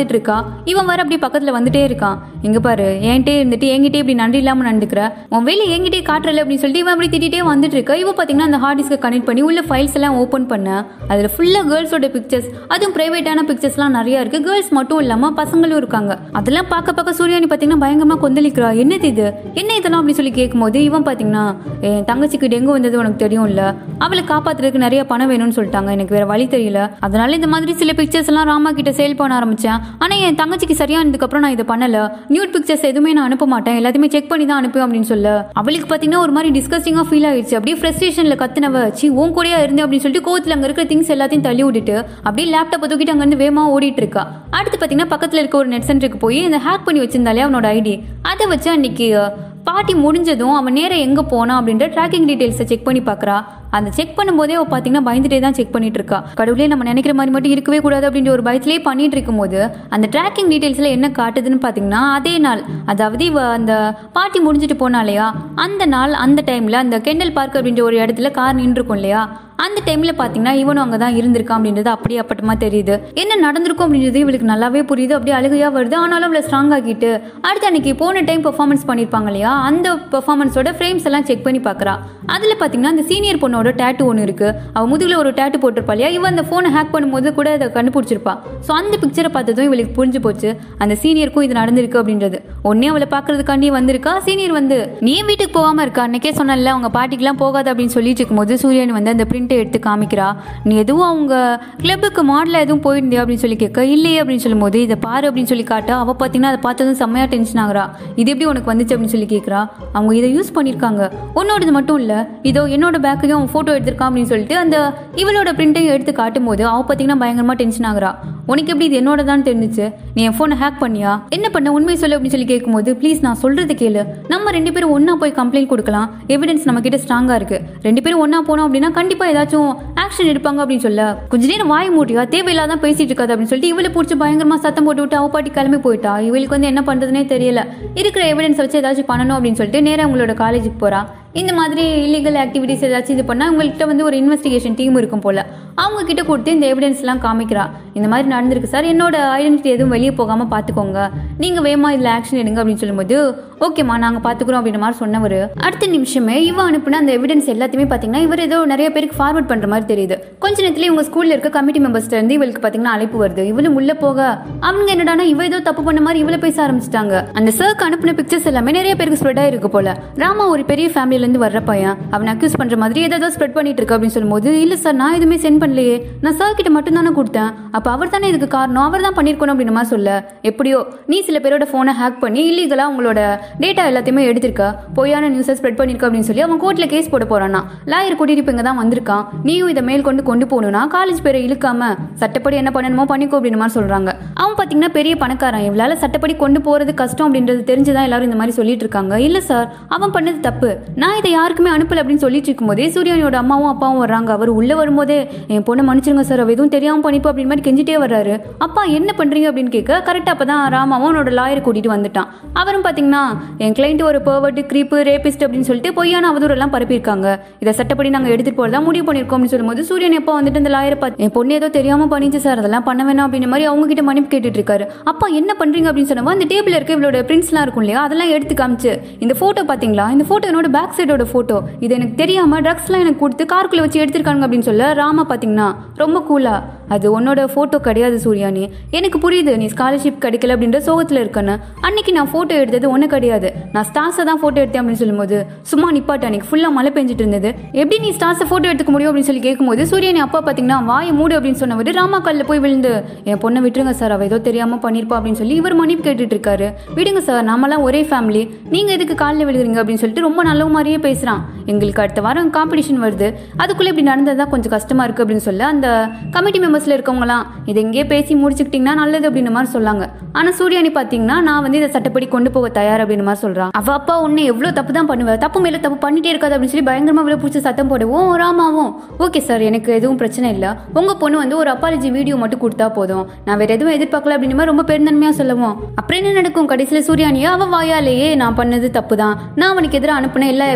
[SPEAKER 1] பார்த்துட்டு இருக்கா இவன் வர அப்படியே பக்கத்துல வந்துட்டே இருக்கான் இங்க பாரு என்கிட்டே இருந்துட்டு என்கிட்டே இப்படி நன்றி இல்லாம நடந்துக்கிற உன் வேலை என்கிட்டே காட்டுறல அப்படின்னு சொல்லிட்டு இவன் அப்படி திட்டிட்டே வந்துட்டு இருக்கா இவ பாத்தீங்கன்னா அந்த ஹார்ட் டிஸ்கை கனெக்ட் பண்ணி உள்ள ஃபைல்ஸ் எல்லாம் ஓப்பன் பண்ண அதுல ஃபுல்லா கேர்ள்ஸோட பிக்சர்ஸ் அதுவும் பிரைவேட்டான பிக்சர்ஸ்லாம் நிறைய இருக்கு கேர்ள்ஸ் மட்டும் இல்லாம பசங்களும் இருக்காங்க அதெல்லாம் பார்க்க பார்க்க சூர்யானி பாத்தீங்கன்னா பயங்கரமா கொந்தளிக்கிறா என்னது இது என்ன இதெல்லாம் அப்படின்னு சொல்லி கேட்கும்போது இவன் பாத்தீங்கன்னா என் தங்கச்சிக்கு டெங்கு வந்தது உனக்கு தெரியும்ல அவளை காப்பாத்துறதுக்கு நிறைய பணம் வேணும்னு சொல்லிட்டாங்க எனக்கு வேற வழி தெரியல அதனால இந்த மாதிரி சில பிக்சர்ஸ் எல்லாம் ராமா கிட்ட சேல் பண்ண ஆரம்பிச்சேன் ஆனா என் தங்கச்சிக்கு சரியானதுக்கு அப்புறம் நான் இதை பண்ணல நியூட் பிக்சர்ஸ் எதுவுமே நான் அனுப்ப மாட்டேன் எல்லாத்தையுமே செக் பண்ணி தான் அனுப்புவேன் அப்படின்னு சொல்ல அவளுக்கு பாத்தீங்கன்னா ஒரு மாதிரி டிஸ்கஸ்டிங்கா ஃபீல் ஆயிடுச்சு அப்படியே ஃப்ரஸ்ட்ரேஷன்ல கத்துனவ சி உன் கூடயா இருந்தேன் அப்படின்னு சொல்லிட்டு கோவத்துல அங்க இருக்கிற திங்ஸ் எல்லாத்தையும் தள்ளி விட்டுட்டு அப்படியே லேப்டாப்பை தூக்கிட்டு அங்க இருந்து வேகமா ஓடிட்டு இருக்கா அடுத்து பாத்தீங்கன்னா பக்கத்துல இருக்க ஒரு நெட் சென்டருக்கு போய் இந்த ஹேக் பண்ணி வச்சிருந்தாலே அவனோட ஐடி அதை வச்சு அன்னைக்கு பார்ட்டி முடிஞ்சதும் அவன் நேரம் எங்கே போனான் அப்படின்ற ட்ராக்கிங் டீட்டெயில்ஸை செக் பண்ணி பார்க்குறா அந்த செக் பண்ணும்போதே அவள் பார்த்தீங்கன்னா பயந்துட்டே தான் செக் பண்ணிட்டு இருக்கா கடவுளே நம்ம நினைக்கிற மாதிரி மட்டும் இருக்கவே கூடாது அப்படின்ற ஒரு பயத்திலே பண்ணிட்டு இருக்கும்போது அந்த ட்ராக்கிங் டீட்டெயில்ஸில் என்ன காட்டுதுன்னு பார்த்தீங்கன்னா அதே நாள் அதாவது இவ அந்த பார்ட்டி முடிஞ்சிட்டு போனாலையா அந்த நாள் அந்த டைமில் அந்த கெண்டல் பார்க் அப்படின்ற ஒரு இடத்துல கார் நின்றுருக்கும் இல்லையா அந்த டைம்ல பாத்தீங்கன்னா இவனும் அங்கே தான் இருந்திருக்கான் அப்படின்றது அப்படியே அப்பட்டமா தெரியுது என்ன நடந்திருக்கும் அப்படின்றது இவளுக்கு நல்லாவே புரியுது அப்படியே அழுகையா வருது ஆனாலும் அவளை ஸ்ட்ராங் ஆக்கிட்டு அடுத்து அன்னைக்கு போன டைம் பெர்ஃபார்மன்ஸ் பண்ணியிருப்பாங்க இல்லையா அந்த பெர்ஃபார்மன்ஸோட ஃப்ரேம்ஸ் எல்லாம் செக் பண்ணி பார்க்கறா அதில் பார்த்தீங்கன்னா அந்த சீனியர் பொண்ணோட டேட்டு ஒன்று இருக்கு அவ முதுகுல ஒரு டேட்டு போட்டிருப்பா இல்லையா இவன் அந்த ஃபோனை ஹேக் பண்ணும்போது கூட அதை கண்டுபிடிச்சிருப்பா ஸோ அந்த பிக்சரை பார்த்ததும் இவளுக்கு புரிஞ்சு போச்சு அந்த சீனியருக்கும் இது நடந்திருக்கு அப்படின்றது ஒன்னே அவளை பார்க்கறதுக்காண்டி வந்திருக்கா சீனியர் வந்து நீ ஏன் வீட்டுக்கு போகாம இருக்கா அன்னைக்கே சொன்னல அவங்க பாட்டிக்கெல்லாம் போகாது அப்படின்னு சொல்லிட்டு இருக்கும்போது சூரியன் வந்து அந்த பிரிண்ட்டை எடுத்து காமிக்கிறா நீ எதுவும் அவங்க கிளப்புக்கு மாடல எதுவும் போயிருந்தியா அப்படின்னு சொல்லி கேட்க இல்லையே அப்படின்னு சொல்லும்போது இதை பாரு அப்படின்னு சொல்லி காட்ட அவ பார்த்தீங்கன்னா அதை பார்த்ததும் செம்மையா டென்ஷன் ஆகுறா இது எப்படி உனக்கு வந்துச்சு அப்படின்னு சொல்லி கேட்குறா அவங்க இதை யூஸ் பண்ணியிருக்காங்க உன்னோடது மட்டும் இல்லை இதோ என்னோட பேக்கையும் அவன் ஃபோட்டோ எடுத்திருக்கான் அப்படின்னு சொல்லிட்டு அந்த இவளோட பிரிண்ட்டையும் எடுத்து காட்டும் போது அவ பார்த்தீங்கன்னா பயங்கரமா டென்ஷன் ஆகுறா உனக்கு எப்படி இது என்னோட தான் தெரிஞ்சிச்சு நீ என் ஃபோனை ஹேக் பண்ணியா என்ன பண்ண உண்மை சொல்லு அப்படின்னு சொல்லி கேட்கும்போது ப்ளீஸ் நான் சொல்றது கேளு நம்ம ரெண்டு பேரும் ஒண்ணா போய் கம்ப்ளைண்ட் கொடுக்கலாம் எவிடன்ஸ் நம்ம கிட்ட ஸ்ட்ராங்கா இருக்கு ரெண்டு பேரும் ஒண்ணா போனோம் அப்படின்னா கண்டிப்பா ஏதாச்சும் ஆக்ஷன் எடுப்பாங்க அப்படின்னு சொல்ல கொஞ்ச நேரம் வாய் மூட்டியா தேவையில்லாத பேசிட்டு இருக்காது அப்படின்னு சொல்லிட்டு இவளை பிடிச்சி பயங்கரமா சத்தம் போட்டு விட்டு அவ பாட்டி கிளம்பி போயிட்டா இவளுக்கு வந்து என்ன பண்றதுனே தெரியல இருக்கிற எவிடன்ஸ் வச்சு ஏதாச்சும் பண்ணணும் அப்படின்னு சொல்லிட்டு நேரா உங்களோட காலேஜுக்கு போறா இந்த மாதிரி இல்லீகல் ஆக்டிவிட்டிஸ் ஏதாச்சும் இது பண்ணால் உங்கள்கிட்ட வந்து ஒரு இன்வெஸ்டிகேஷன் டீம் இருக்கும் போல அவங்க கிட்ட கொடுத்து இந்த எவிடன்ஸ்லாம் காமிக்கிறா இந்த மாதிரி நடந்திருக்கு சார் என்னோட ஐடென்டிட்டி எதுவும் வெளியே போகாமல் பார்த்துக்கோங்க நீங்கள் வேகமா இதில் ஆக்ஷன் எடுங்க அப்படின்னு சொல்லும்போது ஓகேம்மா நாங்கள் பார்த்துக்குறோம் அப்படின்ற மாதிரி சொன்னவர் அடுத்த நிமிஷமே இவன் அனுப்புன அந்த எவிடன்ஸ் எல்லாத்தையுமே பார்த்தீங்கன்னா இவர் ஏதோ நிறைய பேருக்கு ஃபார்வர்ட் பண்ணுற மாதிரி தெரியுது கொஞ்ச நேரத்துல இவங்க ஸ்கூலில் இருக்க கமிட்டி மெம்பர்ஸ்ல இருந்து இவளுக்கு பார்த்தீங்கன்னா அழைப்பு வருது இவளும் உள்ள போக அவங்க என்னடானா இவ ஏதோ தப்பு பண்ண மாதிரி இவளை பேச ஆரம்பிச்சிட்டாங்க அந்த சர்க்கு அனுப்பின பிக்சர்ஸ் எல்லாமே நிறைய பேருக்கு ஸ்ப்ரெட் ஆயிருக்கு போல ராமா ஒரு பெரிய ஃபேமிலில இருந்து வர்ற பையன் அவனை அக்யூஸ் பண்ற மாதிரி ஏதாவது ஸ்ப்ரெட் பண்ணிட்டு இருக்கு அப்படின்னு சொல்லும்போது இல்ல சார் நான் எதுவுமே சென்ட் பண்ணலையே நான் சார் கிட்ட மட்டும் தானே கொடுத்தேன் அப்ப அவர் தானே இதுக்கு காரணம் அவர் தான் பண்ணிருக்கணும் அப்படின்னு மாதிரி சொல்ல எப்படியோ நீ சில பேரோட போனை ஹேக் பண்ணி இல்லீகலா உங்களோட டேட்டா எல்லாத்தையுமே எடுத்திருக்க பொய்யான நியூஸை ஸ்ப்ரெட் பண்ணிருக்க அப்படின்னு சொல்லி அவன் கோர்ட்ல கேஸ் போட போறானா லாயர் கூட்டிட்டு இப்ப இங்க தான் வந்திருக்கான் நீயும் இதை மேல் கொண்டு கொண்டு போகணும்னா காலேஜ் பேரை இழுக்காம சட்டப்படி என்ன பண்ணணுமோ பண்ணிக்கோ அப்படின்னு மாதிரி சொல்றாங்க அவன் பாத்தீங்கன்னா பெரிய பணக்காரன் இவளால சட்டப்படி கொண்டு போறது கஷ்டம் அப்படின்றது தெரிஞ்சுதான் எல்லாரும் இந்த மாதிரி சொல்லிட்டு இருக்காங்க இல்ல சார் அவன் பண்ணது தப்பு நான் இதை யாருக்குமே அனுப்பல அப்படின்னு சொல்லிட்டு இருக்கும்போதே சூரியனோட அம்மாவும் அப்பாவும் வர்றாங்க அவர் உள்ள வரும்போதே என் பொண்ணை மன்னிச்சிருங்க சார் அவ எதுவும் தெரியாம பண்ணிப்போ அப்படின்னு மாதிரி கெஞ்சிட்டே வர்றாரு அப்பா என்ன பண்றீங்க அப்படின்னு கேட்க கரெக்டா அப்பதான் ராமாவும் அவனோட லாயரை கூட்டிட்டு வந்துட்டான் அவரும் பாத்தீங்கன்னா என் கிளைண்ட் ஒரு பர்வர்ட் கிரீப்பு ரேபிஸ்ட் அப்படின்னு சொல்லிட்டு பொய்யான அவதூறு எல்லாம் பரப்பியிருக்காங்க இதை சட்டப்படி நாங்க எடுத்துட்டு போறதா முடிவு பண்ணிருக்கோம் அப்படின்னு சொல்லும்போது சூரியன் எப்போ வந்துட்டு இந்த லாயரை பார்த்து என் பொண்ணு ஏதோ தெரியாம பண்ணிச்சு சார் அதெல்லாம் பண்ண வேணாம் அப்படின்ற மாதிரி அவங்க கிட்ட மன்னிப்பு கேட்டுட்டு இருக்காரு அப்பா என்ன பண்றீங்க அப்படின்னு சொன்னவா அந்த டேபிள் இருக்க இவளோட பிரிண்ட்ஸ்லாம் இருக்கும் இல்லையா அதெல்லாம் எடுத்து காமிச்சு இந்த போட்டோ பாத்தீங்களா இந்த போட்டோ என்னோட பேக் சைடோட போட்டோ இது எனக்கு தெரியாம ட்ரக்ஸ்லாம் எனக்கு கொடுத்து காருக்குள்ள வச்சு எடுத்திருக்காங்க அப்படின்னு சொல்ல ராமா பாத்தீங்கன்னா ரொம்ப கூலா அது உன்னோட போட்டோ கிடையாது சூர்யானி எனக்கு புரியுது நீ ஸ்காலர்ஷிப் கிடைக்கல அப்படின்ற சோகத்துல இருக்கன்னு அன்னைக்கு நான் போட்டோ எடுத்தது ஒண்ணு கிடையாது நான் ஸ்டார்ஸை தான் போட்டோ எடுத்தேன் அப்படின்னு சொல்லும்போது சும்மா நிப்பாட்டு அன்னைக்கு ஃபுல்லா மழை பெஞ்சிட்டு இருந்தது எப்படி நீ ஸ்டார்ஸை போட்டோ எடுத்துக்க முடியும் அப்படின்னு சொல்லி கேட்கும்போது சூரியனி அப்பா பாத்தீங்கன்னா வாயை மூடு அப்படின்னு சொன்னவர் ராமா கல்ல போய் விழுந்து என் பொண்ணை விட்டுருங்க சார் அவ ஏதோ தெரியாம பண்ணிருப்பா அப்படின்னு சொல்லி இவர் மன்னிப்பு கேட்டுட்டு இருக்காரு விடுங்க சார் நாமெல்லாம் ஒரே ஃபேமிலி நீங்க எதுக்கு காலில் விழுகிறீங்க அப்படின்னு சொல்லிட்டு ரொம்ப நல்ல மாதிரியே பேசுறான் எங்களுக்கு அடுத்த வாரம் காம்படிஷன் வருது அதுக்குள்ள இப்படி நடந்ததா கொஞ்சம் கஷ்டமா இருக்கு அப்படின்னு சொல்ல அந்த கமிட்டி மெம்பர்ஸ்ல இருக்கவங்களாம் இதை இங்கேயே பேசி முடிச்சுக்கிட்டீங்கன்னா நல்லது அப்படின்ற மாதிரி சொல்லாங்க ஆனா சூர்யானி பாத்தீங்கன்னா நான் வந்து இதை சட்டப்படி கொண்டு போக தயார் அப்படின்னு மாதிரி சொல்றான் அவ அப்பா உன்னை எவ்வளவு தப்பு தான் பண்ணுவ தப்பு மேல தப்பு பண்ணிட்டே இருக்காது அப்படின்னு சொல்லி பயங்கரமா விழ பிடிச்சி சத்தம் போடுவோம் ராமாவும் ஓகே சார் எனக்கு எதுவும் பிரச்சனை இல்ல உங்க பொண்ணு வந்து ஒரு அப்பாலஜி வீடியோ மட்டும் கொடுத்தா போதும் நான் வேற எதுவும் எதிர்பார்க்கல அப்படின்னு மாதிரி ரொம்ப பெருந்தன்மையா சொல்லுவோம் அப்புறம் என்ன நடக்கும் கடைசியில சூர்யானியா அவ வாயாலேயே நான் பண்ணது தப்பு தான் நான் அவனுக்கு எதிராக அனுப்பின எல்லா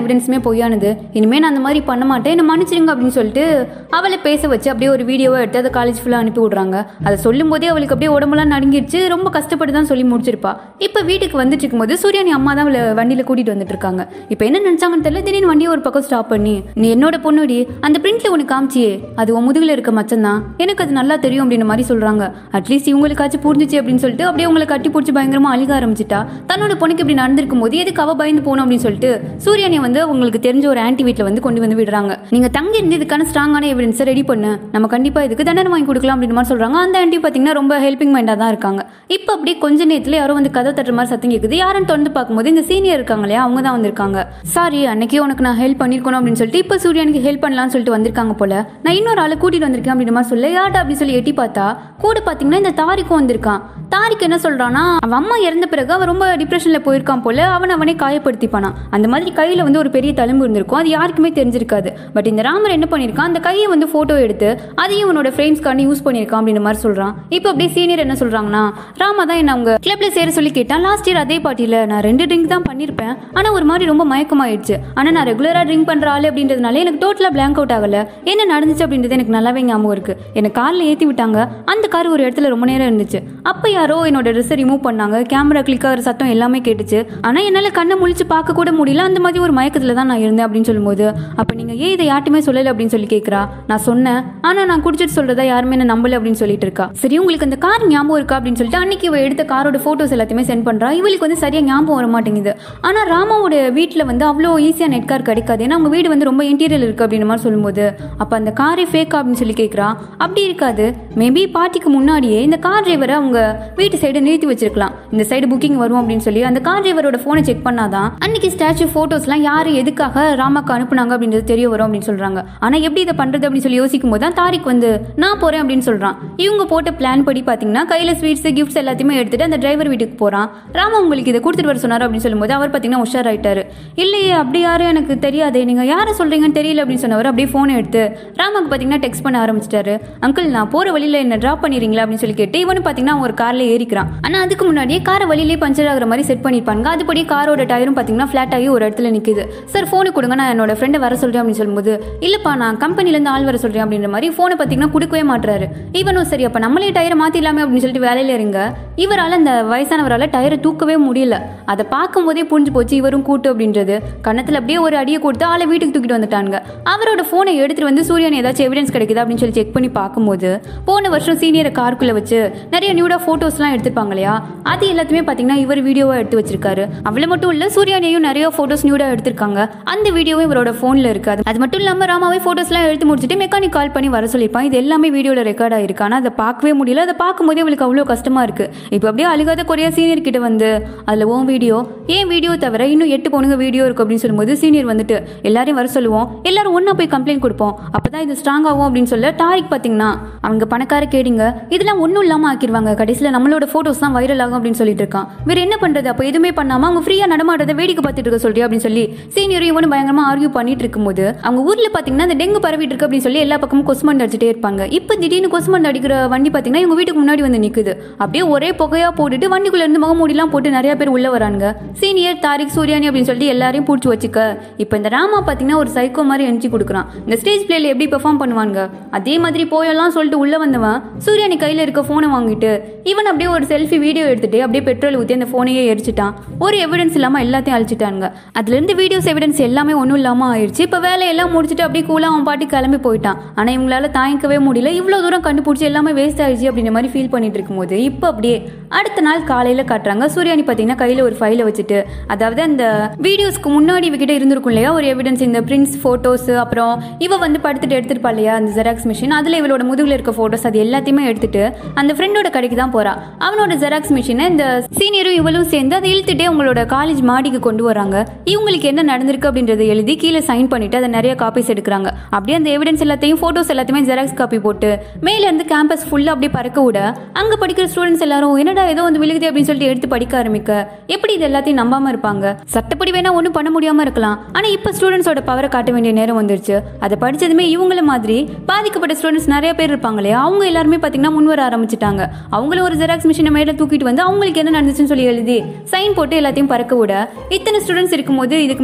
[SPEAKER 1] எவிடன்ஸுமே பொய்யானது இனிமே நான் அந்த மாதிரி பண்ண மாட்டேன் என்ன மன்னிச்சிருங்க அப்படின்னு சொல்லிட்டு அவளை பேச வச்சு அப்படியே ஒரு வீடியோவை எடுத்து அதை காலேஜ் ஃபுல்லாக அனுப்பி விடுறாங்க அதை சொல்லும் போதே அவளுக்கு அப்படியே உடம்பெல்லாம் நடுங்கிடுச்சு ரொம்ப கஷ்டப்பட்டு தான் சொல்லி முடிச்சிருப்பா இப்போ வீட்டுக்கு வந்துட்டு இருக்கும்போது சூர்யானி அம்மா தான் அவளை வண்டியில் கூட்டிட்டு வந்துட்டு இருக்காங்க இப்போ என்ன நினைச்சாங்கன்னு தெரியல திடீர்னு வண்டியை ஒரு பக்கம் ஸ்டாப் பண்ணி நீ என்னோட பொண்ணுடி அந்த பிரிண்ட்ல உனக்கு காமிச்சியே அது உன் முதுகுல இருக்க மச்சம் தான் எனக்கு அது நல்லா தெரியும் அப்படின்ற மாதிரி சொல்றாங்க அட்லீஸ்ட் இவங்களுக்காச்சும் புரிஞ்சிச்சு அப்படின்னு சொல்லிட்டு அப்படியே உங்களை கட்டி பிடிச்சி பயங்கரமா அழுக ஆரம்பிச்சிட்டா தன்னோட பொண்ணுக்கு இப்படி நடந்திருக்கும் போது எதுக்கு அவ பயந்து போகணும் அப்படின்னு சொல்லிட்டு சூர்யானியை வந்து உங்களுக்கு தெரிஞ்ச ஒரு ஆன்டி வீட்டில் வந்து கொண்டு வந்து விடுறாங்க நீங்க தங்கி இருந்து இதுக்கான ஸ்ட்ராங்கான எவிடன்ஸை ரெடி பண்ணு நம்ம கண்டிப்பா இதுக்கு தண்டனை வாங்கி கொடுக்கலாம் அப்படின்ற மாதிரி சொல்றாங்க அந்த ஆன்டி பாத்தீங்கன்னா ரொம்ப ஹெல்பிங் மைண்டா தான் இருக்காங்க இப்போ அப்படியே கொஞ்ச நேரத்துல யாரோ வந்து கதை தட்டுற மாதிரி சத்தம் கேக்குது யாருன்னு தொடர்ந்து பார்க்கும்போது இந்த சீனியர் இருக்காங்க இல்லையா அவங்க தான் வந்திருக்காங்க சாரி அன்னைக்கே உனக்கு நான் ஹெல்ப் பண்ணிருக்கணும் அப்படின்னு சொல்லிட்டு இப்போ சூர்யானுக்கு ஹெல்ப் பண்ணலாம்னு சொல்லிட்டு வந்திருக்காங்க போல நான் இன்னொரு ஆளை கூட்டிட்டு வந்திருக்கேன் அப்படின்ற மாதிரி சொல்ல யார்டா அப்படின்னு சொல்லி எட்டி பார்த்தா கூட பாத்தீங்கன்னா இந்த தாரிக்கும் வந்திருக்கான் தாரிக் என்ன சொல்றான்னா அவன் அம்மா இறந்த பிறகு அவன் ரொம்ப டிப்ரெஷன்ல போயிருக்கான் போல அவன் அவனே காயப்படுத்திப்பானா அந்த மாதிரி கையில வந்து ஒரு பெரிய தழும்பு இருந்திருக்கும் அது யாருக்குமே தெரிஞ்சிருக்காது பட் இந்த ராமர் என்ன பண்ணிருக்கான் அந்த கையை வந்து போட்டோ எடுத்து அதையும் அவனோட ஃப்ரெண்ட்ஸ்க்காண்டி யூஸ் பண்ணியிருக்கான் அப்படின்ற மாதிரி சொல்றான் இப்போ அப்படியே சீனியர் என்ன சொல்றாங்கன்னா ராமா தான் என்ன அவங்க கிளப்ல சேர சொல்லி கேட்டான் லாஸ்ட் இயர் அதே பார்ட்டியில நான் ரெண்டு ட்ரிங்க் தான் பண்ணிருப்பேன் ஆனா ஒரு மாதிரி ரொம்ப மயக்கமாயிடுச்சு ஆனா நான் ரெகுலரா ட்ரிங்க் பண்ற ஆளு அப்படின்றதுனால எனக்கு டோட்டலா பிளாங்க் அவுட் ஆகல என்ன நடந்துச்சு அப்படின்றது எனக்கு நல்லாவே ஞாபகம் இருக்கு எனக்கு காலில் ஏத்தி விட்டாங்க அந்த கார் ஒரு இடத்துல ரொம்ப நேரம் இருந்துச்சு அப்ப யாரோ என்னோட ட்ரெஸ்ஸை ரிமூவ் பண்ணாங்க கேமரா கிளிக் ஆகிற சத்தம் எல்லாமே கேட்டுச்சு ஆனா என்னால கண்ணை முழிச்சு பார்க்க கூட முடியல அந்த மாதிரி ஒரு மயக்கத்துல தான் நான் இருந்தேன் அப்படின்னு சொல்லும்போது அப்ப நீங்க ஏன் இதை யார்ட்டுமே சொல்லல அப்படின்னு சொல்லி கேக்குறா நான் சொன்னேன் ஆனா நான் குடிச்சிட்டு சொல்றதா யாருமே என்ன நம்பல அப்படின்னு சொல்லிட்டு இருக்கா சரி உங்களுக்கு அந்த கார் ஞாபகம் இருக்கா அப்படின்னு சொல்லிட்டு அன்னைக்கு இவ எடுத்த காரோட போட்டோஸ் எல்லாத்தையுமே சென்ட் பண்றா இவளுக்கு வந்து சரியா ஞாபகம் வர மாட்டேங்குது ஆனா ராமாவோட வீட்ல வந்து அவ்வளோ ஈஸியா நெட் கார் கிடைக்காது ஏன்னா அவங்க வீடு வந்து ரொம்ப இன்டீரியர் இருக்கு அப்படின்ற மாதிரி சொல்லும்போது அப்ப அந்த காரே ஃபேக் அப்படின்னு சொல்லி கேக்குறா அப்படி இருக்காது மேபி பார்ட்டிக்கு முன்னாடியே இந்த கார் டிரைவரை அவங்க வீட்டு சைடு நிறுத்தி வச்சிருக்கலாம் இந்த சைடு புக்கிங் வரும் அப்படின்னு சொல்லி அந்த கார் டிரைவரோட போனை செக் பண்ணாதான் அன்னைக்கு ஸ்டாச்சு போட்டோஸ்லாம் யாரு எதுக்காக ராமாக்கு அனுப்புனாங்க அப்படின்றது தெரிய வரும் அப்படின்னு சொல்றாங்க ஆனா எப்படி இதை பண்றது அப்படின்னு சொல்லி யோசிக்கும் போது தான் தாரிக் வந்து நான் போறேன் அப்படின்னு சொல்றான் இவங்க போட்ட பிளான் படி பாத்தீங்கன்னா கையில ஸ்வீட்ஸ் கிஃப்ட்ஸ் எல்லாத்தையுமே எடுத்துட்டு அந்த டிரைவர் வீட்டுக்கு போறான் ராமா உங்களுக்கு இதை கொடுத்துட்டு வர சொன்னார் அப்படின்னு சொல்லும்போது அவர் பாத்தீங்கன்னா உஷார் ஆயிட்டாரு இல்லையே அப்படி யாரும் எனக்கு தெரியாதே நீங்க யாரை சொல்றீங்கன்னு தெரியல அப்படின்னு சொன்னவர் அப்படியே போனை எடுத்து ராமாக்கு பாத்தீங்கன்னா டெக்ஸ்ட் பண்ண ஆரம்பிச்சிட்டாரு அங்கிள் நான் போற வழியில என்ன டிராப் பண்ணிடுறீங்களா அப்படின்னு சொல்லி கேட்டு இவனு பாத்தீங்கன்னா அவன் ஒரு கார்ல ஏறிக்கிறான் ஆனா அதுக்கு முன்னாடியே காரை வழியிலே பஞ்சர் ஆகுற மாதிரி செட் பண்ணிருப்பாங்க அதுபடி காரோட டயரும் பாத்தீங்கன்னா ஃபிளாட் ஆகி ஒரு இடத்துல நிக்குது சார் போனை கொடுங்க நான் என்னோட ஃப்ரெண்டை வர சொல்றேன் அப்படின்னு சொல்லும்போது இல்லப்பா நான் கம்பெனில இருந்து ஆள் வர சொல்றேன் அப்படின்ற மாதிரி போனை பாத்தீங்கன்னா கொடுக்கவே மாட்டாரு இவனும் சரி அப்ப நம்மளே டயரை மாத்திடலாமே அப்படின்னு சொல்லிட்டு வேலையில இருங்க இவரால அந்த வயசானவரால டயரை தூக்கவே முடியல அதை பார்க்கும் போதே புரிஞ்சு போச்சு இவரும் கூட்டு அப்படின்றது கன்னத்துல அப்படியே ஒரு அடியை கொடுத்து ஆளை வீட்டுக்கு தூக்கிட்டு வந்துட்டாங்க அவரோட போனை எடுத்துட்டு வந்து சூரியன் ஏதாச்சும் எவிடன்ஸ் கிடைக்குதா அப்படின்னு சொல்லி செக் பண்ணி பார்க்கும்போது போன வருஷம் சீனியரை காருக்குள்ள வச்சு நிறைய நியூடா போட்டோஸ்லாம் எடுத்திருப்பாங்க இல்லையா அது எல்லாத்தையுமே பாத்தீங்கன்னா இவர் வீடியோவா எடுத்து வச்சிருக்காரு அவளை மட்டும் இல்ல சூர்யானையும் நிறைய போட்டோஸ் நியூடா எடுத்திருக்காங்க அந்த வீடியோவும் இவரோட போன்ல இருக்கு அது- அது மட்டும் இல்லாம ராமாவே போட்டோஸ்லாம் எடுத்து முடிச்சுட்டு மெக்கானிக் கால் பண்ணி வர சொல்லியிருப்பான் இது எல்லாமே வீடியோல ரெக்கார்ட் ஆயிருக்கு ஆனா அதை பார்க்கவே முடியல அதை பார்க்கும்போதே அவளுக்கு அவ்வளோ கஷ்டமா இருக்கு இப்போ அப்படியே அழுகாத கொரியா சீனியர் கிட்ட வந்து அதுல உன் வீடியோ ஏன் வீடியோ தவிர இன்னும் எட்டு பொண்ணுங்க வீடியோ இருக்கு அப்படின்னு சொல்லும்போது சீனியர் வந்துட்டு எல்லாரையும் வர சொல்லுவோம் எல்லாரும் ஒண்ணா போய் கம்ப்ளைண்ட் கொடுப்போம் அப்பதான் இது ஸ்ட்ராங் ஆகும் அப்படின்னு சொல்ல டாரிக் பாத்தீங்கன்னா அவங்க பணக்கார கேடிங்க இதெல்லாம் ஒன்றும் இல்லாம ஆக்கிடுவாங்க கடைசியில் நம்மளோட போட்டோஸ் தான் வைரல் ஆகும் அப்படின்னு சொல்லிட்டு இருக்கான் வேற என்ன பண்றது அப்போ எதுவுமே பண்ணாம அவங்க ஃப்ரீயா நடமாடுறத வேடிக்கை பார்த்துட்டு இருக்க சொல்றியா அப்படின்னு சொல்லி சீனியரும் இவனும் பயங்கரமா ஆர்கியூ பண்ணிட்டு இருக்கும்போது அவங்க ஊர்ல பாத்தீங்கன்னா இந்த டெங்கு பரவிட்டு இருக்கு அப்படின்னு சொல்லி எல்லா பக்கமும் கொசுமண்ட் அடிச்சுட்டே இருப்பாங்க இப்போ திடீர்னு கொசுமண்ட் அடிக்கிற வண்டி பாத்தீங்கன்னா இவங்க வீட்டுக்கு முன்னாடி வந்து நிக்குது அப்படியே ஒரே புகையா போட்டுட்டு வண்டிக்குள்ள இருந்து முகமூடிலாம் போட்டு நிறைய பேர் உள்ள வராங்க சீனியர் தாரிக் சூர்யானி அப்படின்னு சொல்லிட்டு எல்லாரையும் பிடிச்சி வச்சுக்க இப்போ இந்த ராமா பாத்தீங்கன்னா ஒரு சைக்கோ மாதிரி என்ட்ரி கொடுக்குறான் இந்த ஸ்டேஜ் பிளேல எப்படி பெர்ஃபார்ம் பண்ணுவாங்க அதே மாதிரி போயெல்லாம் சொல்லிட்டு உள்ள வந்தவன் சூர்யானி கையில இருக்க போனை வாங்கிட்டு இவன் அப்படியே ஒரு செல்ஃபி வீடியோ எடுத்துட்டு அப்படியே பெட்ரோல் ஊற்றி அந்த ஃபோனையே எரிச்சிட்டான் ஒரு எவிடன்ஸ் இல்லாம எல்லாத்தையும் அழிச்சிட்டாங்க அதுல இருந்து வீடியோஸ் எவிடன்ஸ் எல்லாமே ஒன்றும் இல்லாம ஆயிடுச்சு இப்போ வேலையெல்லாம் முடிச்சுட்டு அப்படியே கூலா அவன் பாட்டி கிளம்பி போயிட்டான் ஆனா இவங்களால தாங்கிக்கவே முடியல இவ்வளோ தூரம் கண்டுபிடிச்சி எல்லாமே வேஸ்ட் ஆயிடுச்சு அப்படின்ற மாதிரி ஃபீல் பண்ணிட்டு இருக்கும்போது இப்போ அப்படியே அடுத்த நாள் காலையில காட்டுறாங்க சூர்யானி பார்த்தீங்கன்னா கையில ஒரு ஃபைலை வச்சுட்டு அதாவது அந்த வீடியோஸ்க்கு முன்னாடி இவகிட்ட இருந்திருக்கும் இல்லையா ஒரு எவிடன்ஸ் இந்த பிரிண்ட்ஸ் ஃபோட்டோஸ் அப்புறம் இவ வந்து படுத்துட்டு எடுத்திருப்பா இல்லையா அந்த ஜெராக்ஸ் மிஷின் அதுல இவளோட முதுகுல இருக்க ஃபோட்டோஸ் அது எல்லாத்தையுமே எடுத்துட்டு அந்த ஃப்ரெண்டோட கடைக்கு தான் போறா அவனோட ஜெராக்ஸ் மிஷினை இந்த சீனியரும் இவளும் சேர்ந்து அதை இழுத்துட்டே உங்களோட காலேஜ் மாடிக்கு கொண்டு வராங்க இவங்களுக்கு என்ன நடந்திருக்கு அப்படின்றத எழுதி கீழே சைன் பண்ணிட்டு அதை நிறைய காப்பீஸ் எடுக்கிறாங்க அப்படியே அந்த எவிடன்ஸ் எல்லாத்தையும் ஃபோட்டோஸ் எல்லாத்தையுமே ஜெராக்ஸ் காப்பி போட்டு மேல இருந்து கேம்பஸ் ஃபுல்லா அப்படியே பறக்க விட அங்க படிக்கிற ஸ்டூடெண்ட்ஸ் எல்லாரும் என்னடா ஏதோ வந்து விழுகுது அப்படின்னு சொல்லிட்டு எடுத்து படிக்க ஆரம்பிக்க எப்படி இது எல்லாத்தையும் நம்பாம இருப்பாங்க சட்டப்படி வேணா ஒன்றும் பண்ண முடியாம இருக்கலாம் ஆனா இப்ப ஸ்டூடெண்ட்ஸோட பவரை காட்ட வேண்டிய நேரம் வந்துருச்சு அதை படிச்சதுமே இவங்கள மாதிரி பாதிக்கப்பட்ட ஸ்டூடெண்ட்ஸ் நிறைய பேர் இருப்பாங்க இல்லையா அவங்க எல்லாருமே பாத்தீங்கன்னா முன் வர ஆரம்பிச்சிட்டாங்க அவங்களும் ஒரு ஜெராக்ஸ் மிஷினை மேல தூக்கிட்டு வந்து அவங்களுக்கு என்ன நடந்துச்சுன்னு சொல்லி எழுதி சைன் போட்டு எல்லாத்தையும் பறக்க விட இத்தனை ஸ்டூடெண்ட்ஸ் இருக்கும்போது இதுக்கு மேல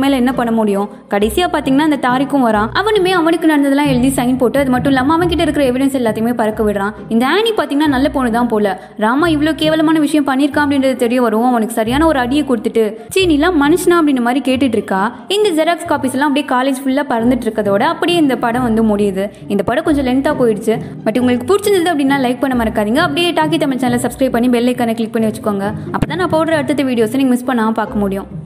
[SPEAKER 1] ஆனியால என்ன பண்ண முடியும் கடைசியா பாத்தீங்கன்னா அந்த தாரிக்கும் வரான் அவனுமே அவனுக்கு நடந்ததெல்லாம் எழுதி சைன் போட்டு அது மட்டும் இல்லாம அவன் கிட்ட இருக்கிற எவிடன்ஸ் எல்லாத்தையுமே பறக்க விடுறான் இந்த ஆனி பாத்தீங்கன்னா நல்ல பொண்ணு தான் போல ராமா இவ்வளவு கேவலமான விஷயம் பண்ணியிருக்கான் அப்படின்றது தெரிய வரும் அவனுக்கு சரியான ஒரு அடியை கொடுத்துட்டு சீ நீலாம் மனுஷனா அப்படின்ற மாதிரி கேட்டுட்டு இருக்கா இந்த ஜெராக்ஸ் காப்பீஸ் எல்லாம் அப்படியே காலேஜ் ஃபுல்லா பறந்துட்டு இருக்கதோட அப்படியே இந்த படம் வந்து முடியுது இந்த படம் கொஞ்சம் லென்த்தா போயிடுச்சு பட் உங்களுக்கு பிடிச்சிருந்தது அப்படின்னா லைக் பண்ண மறக்காதீங்க அப்படியே டாக்கி தமிழ் சேனலை சப்ஸ்கிரைப் பண்ணி பெல் ஐக்கானை கிளிக் பண்ணி வச்சுக்கோங்க அப்பதான் நான் போடுற அடுத்த வீடியோஸை நீங்க மிஸ் பண்ணாம பார்க்க முடியும்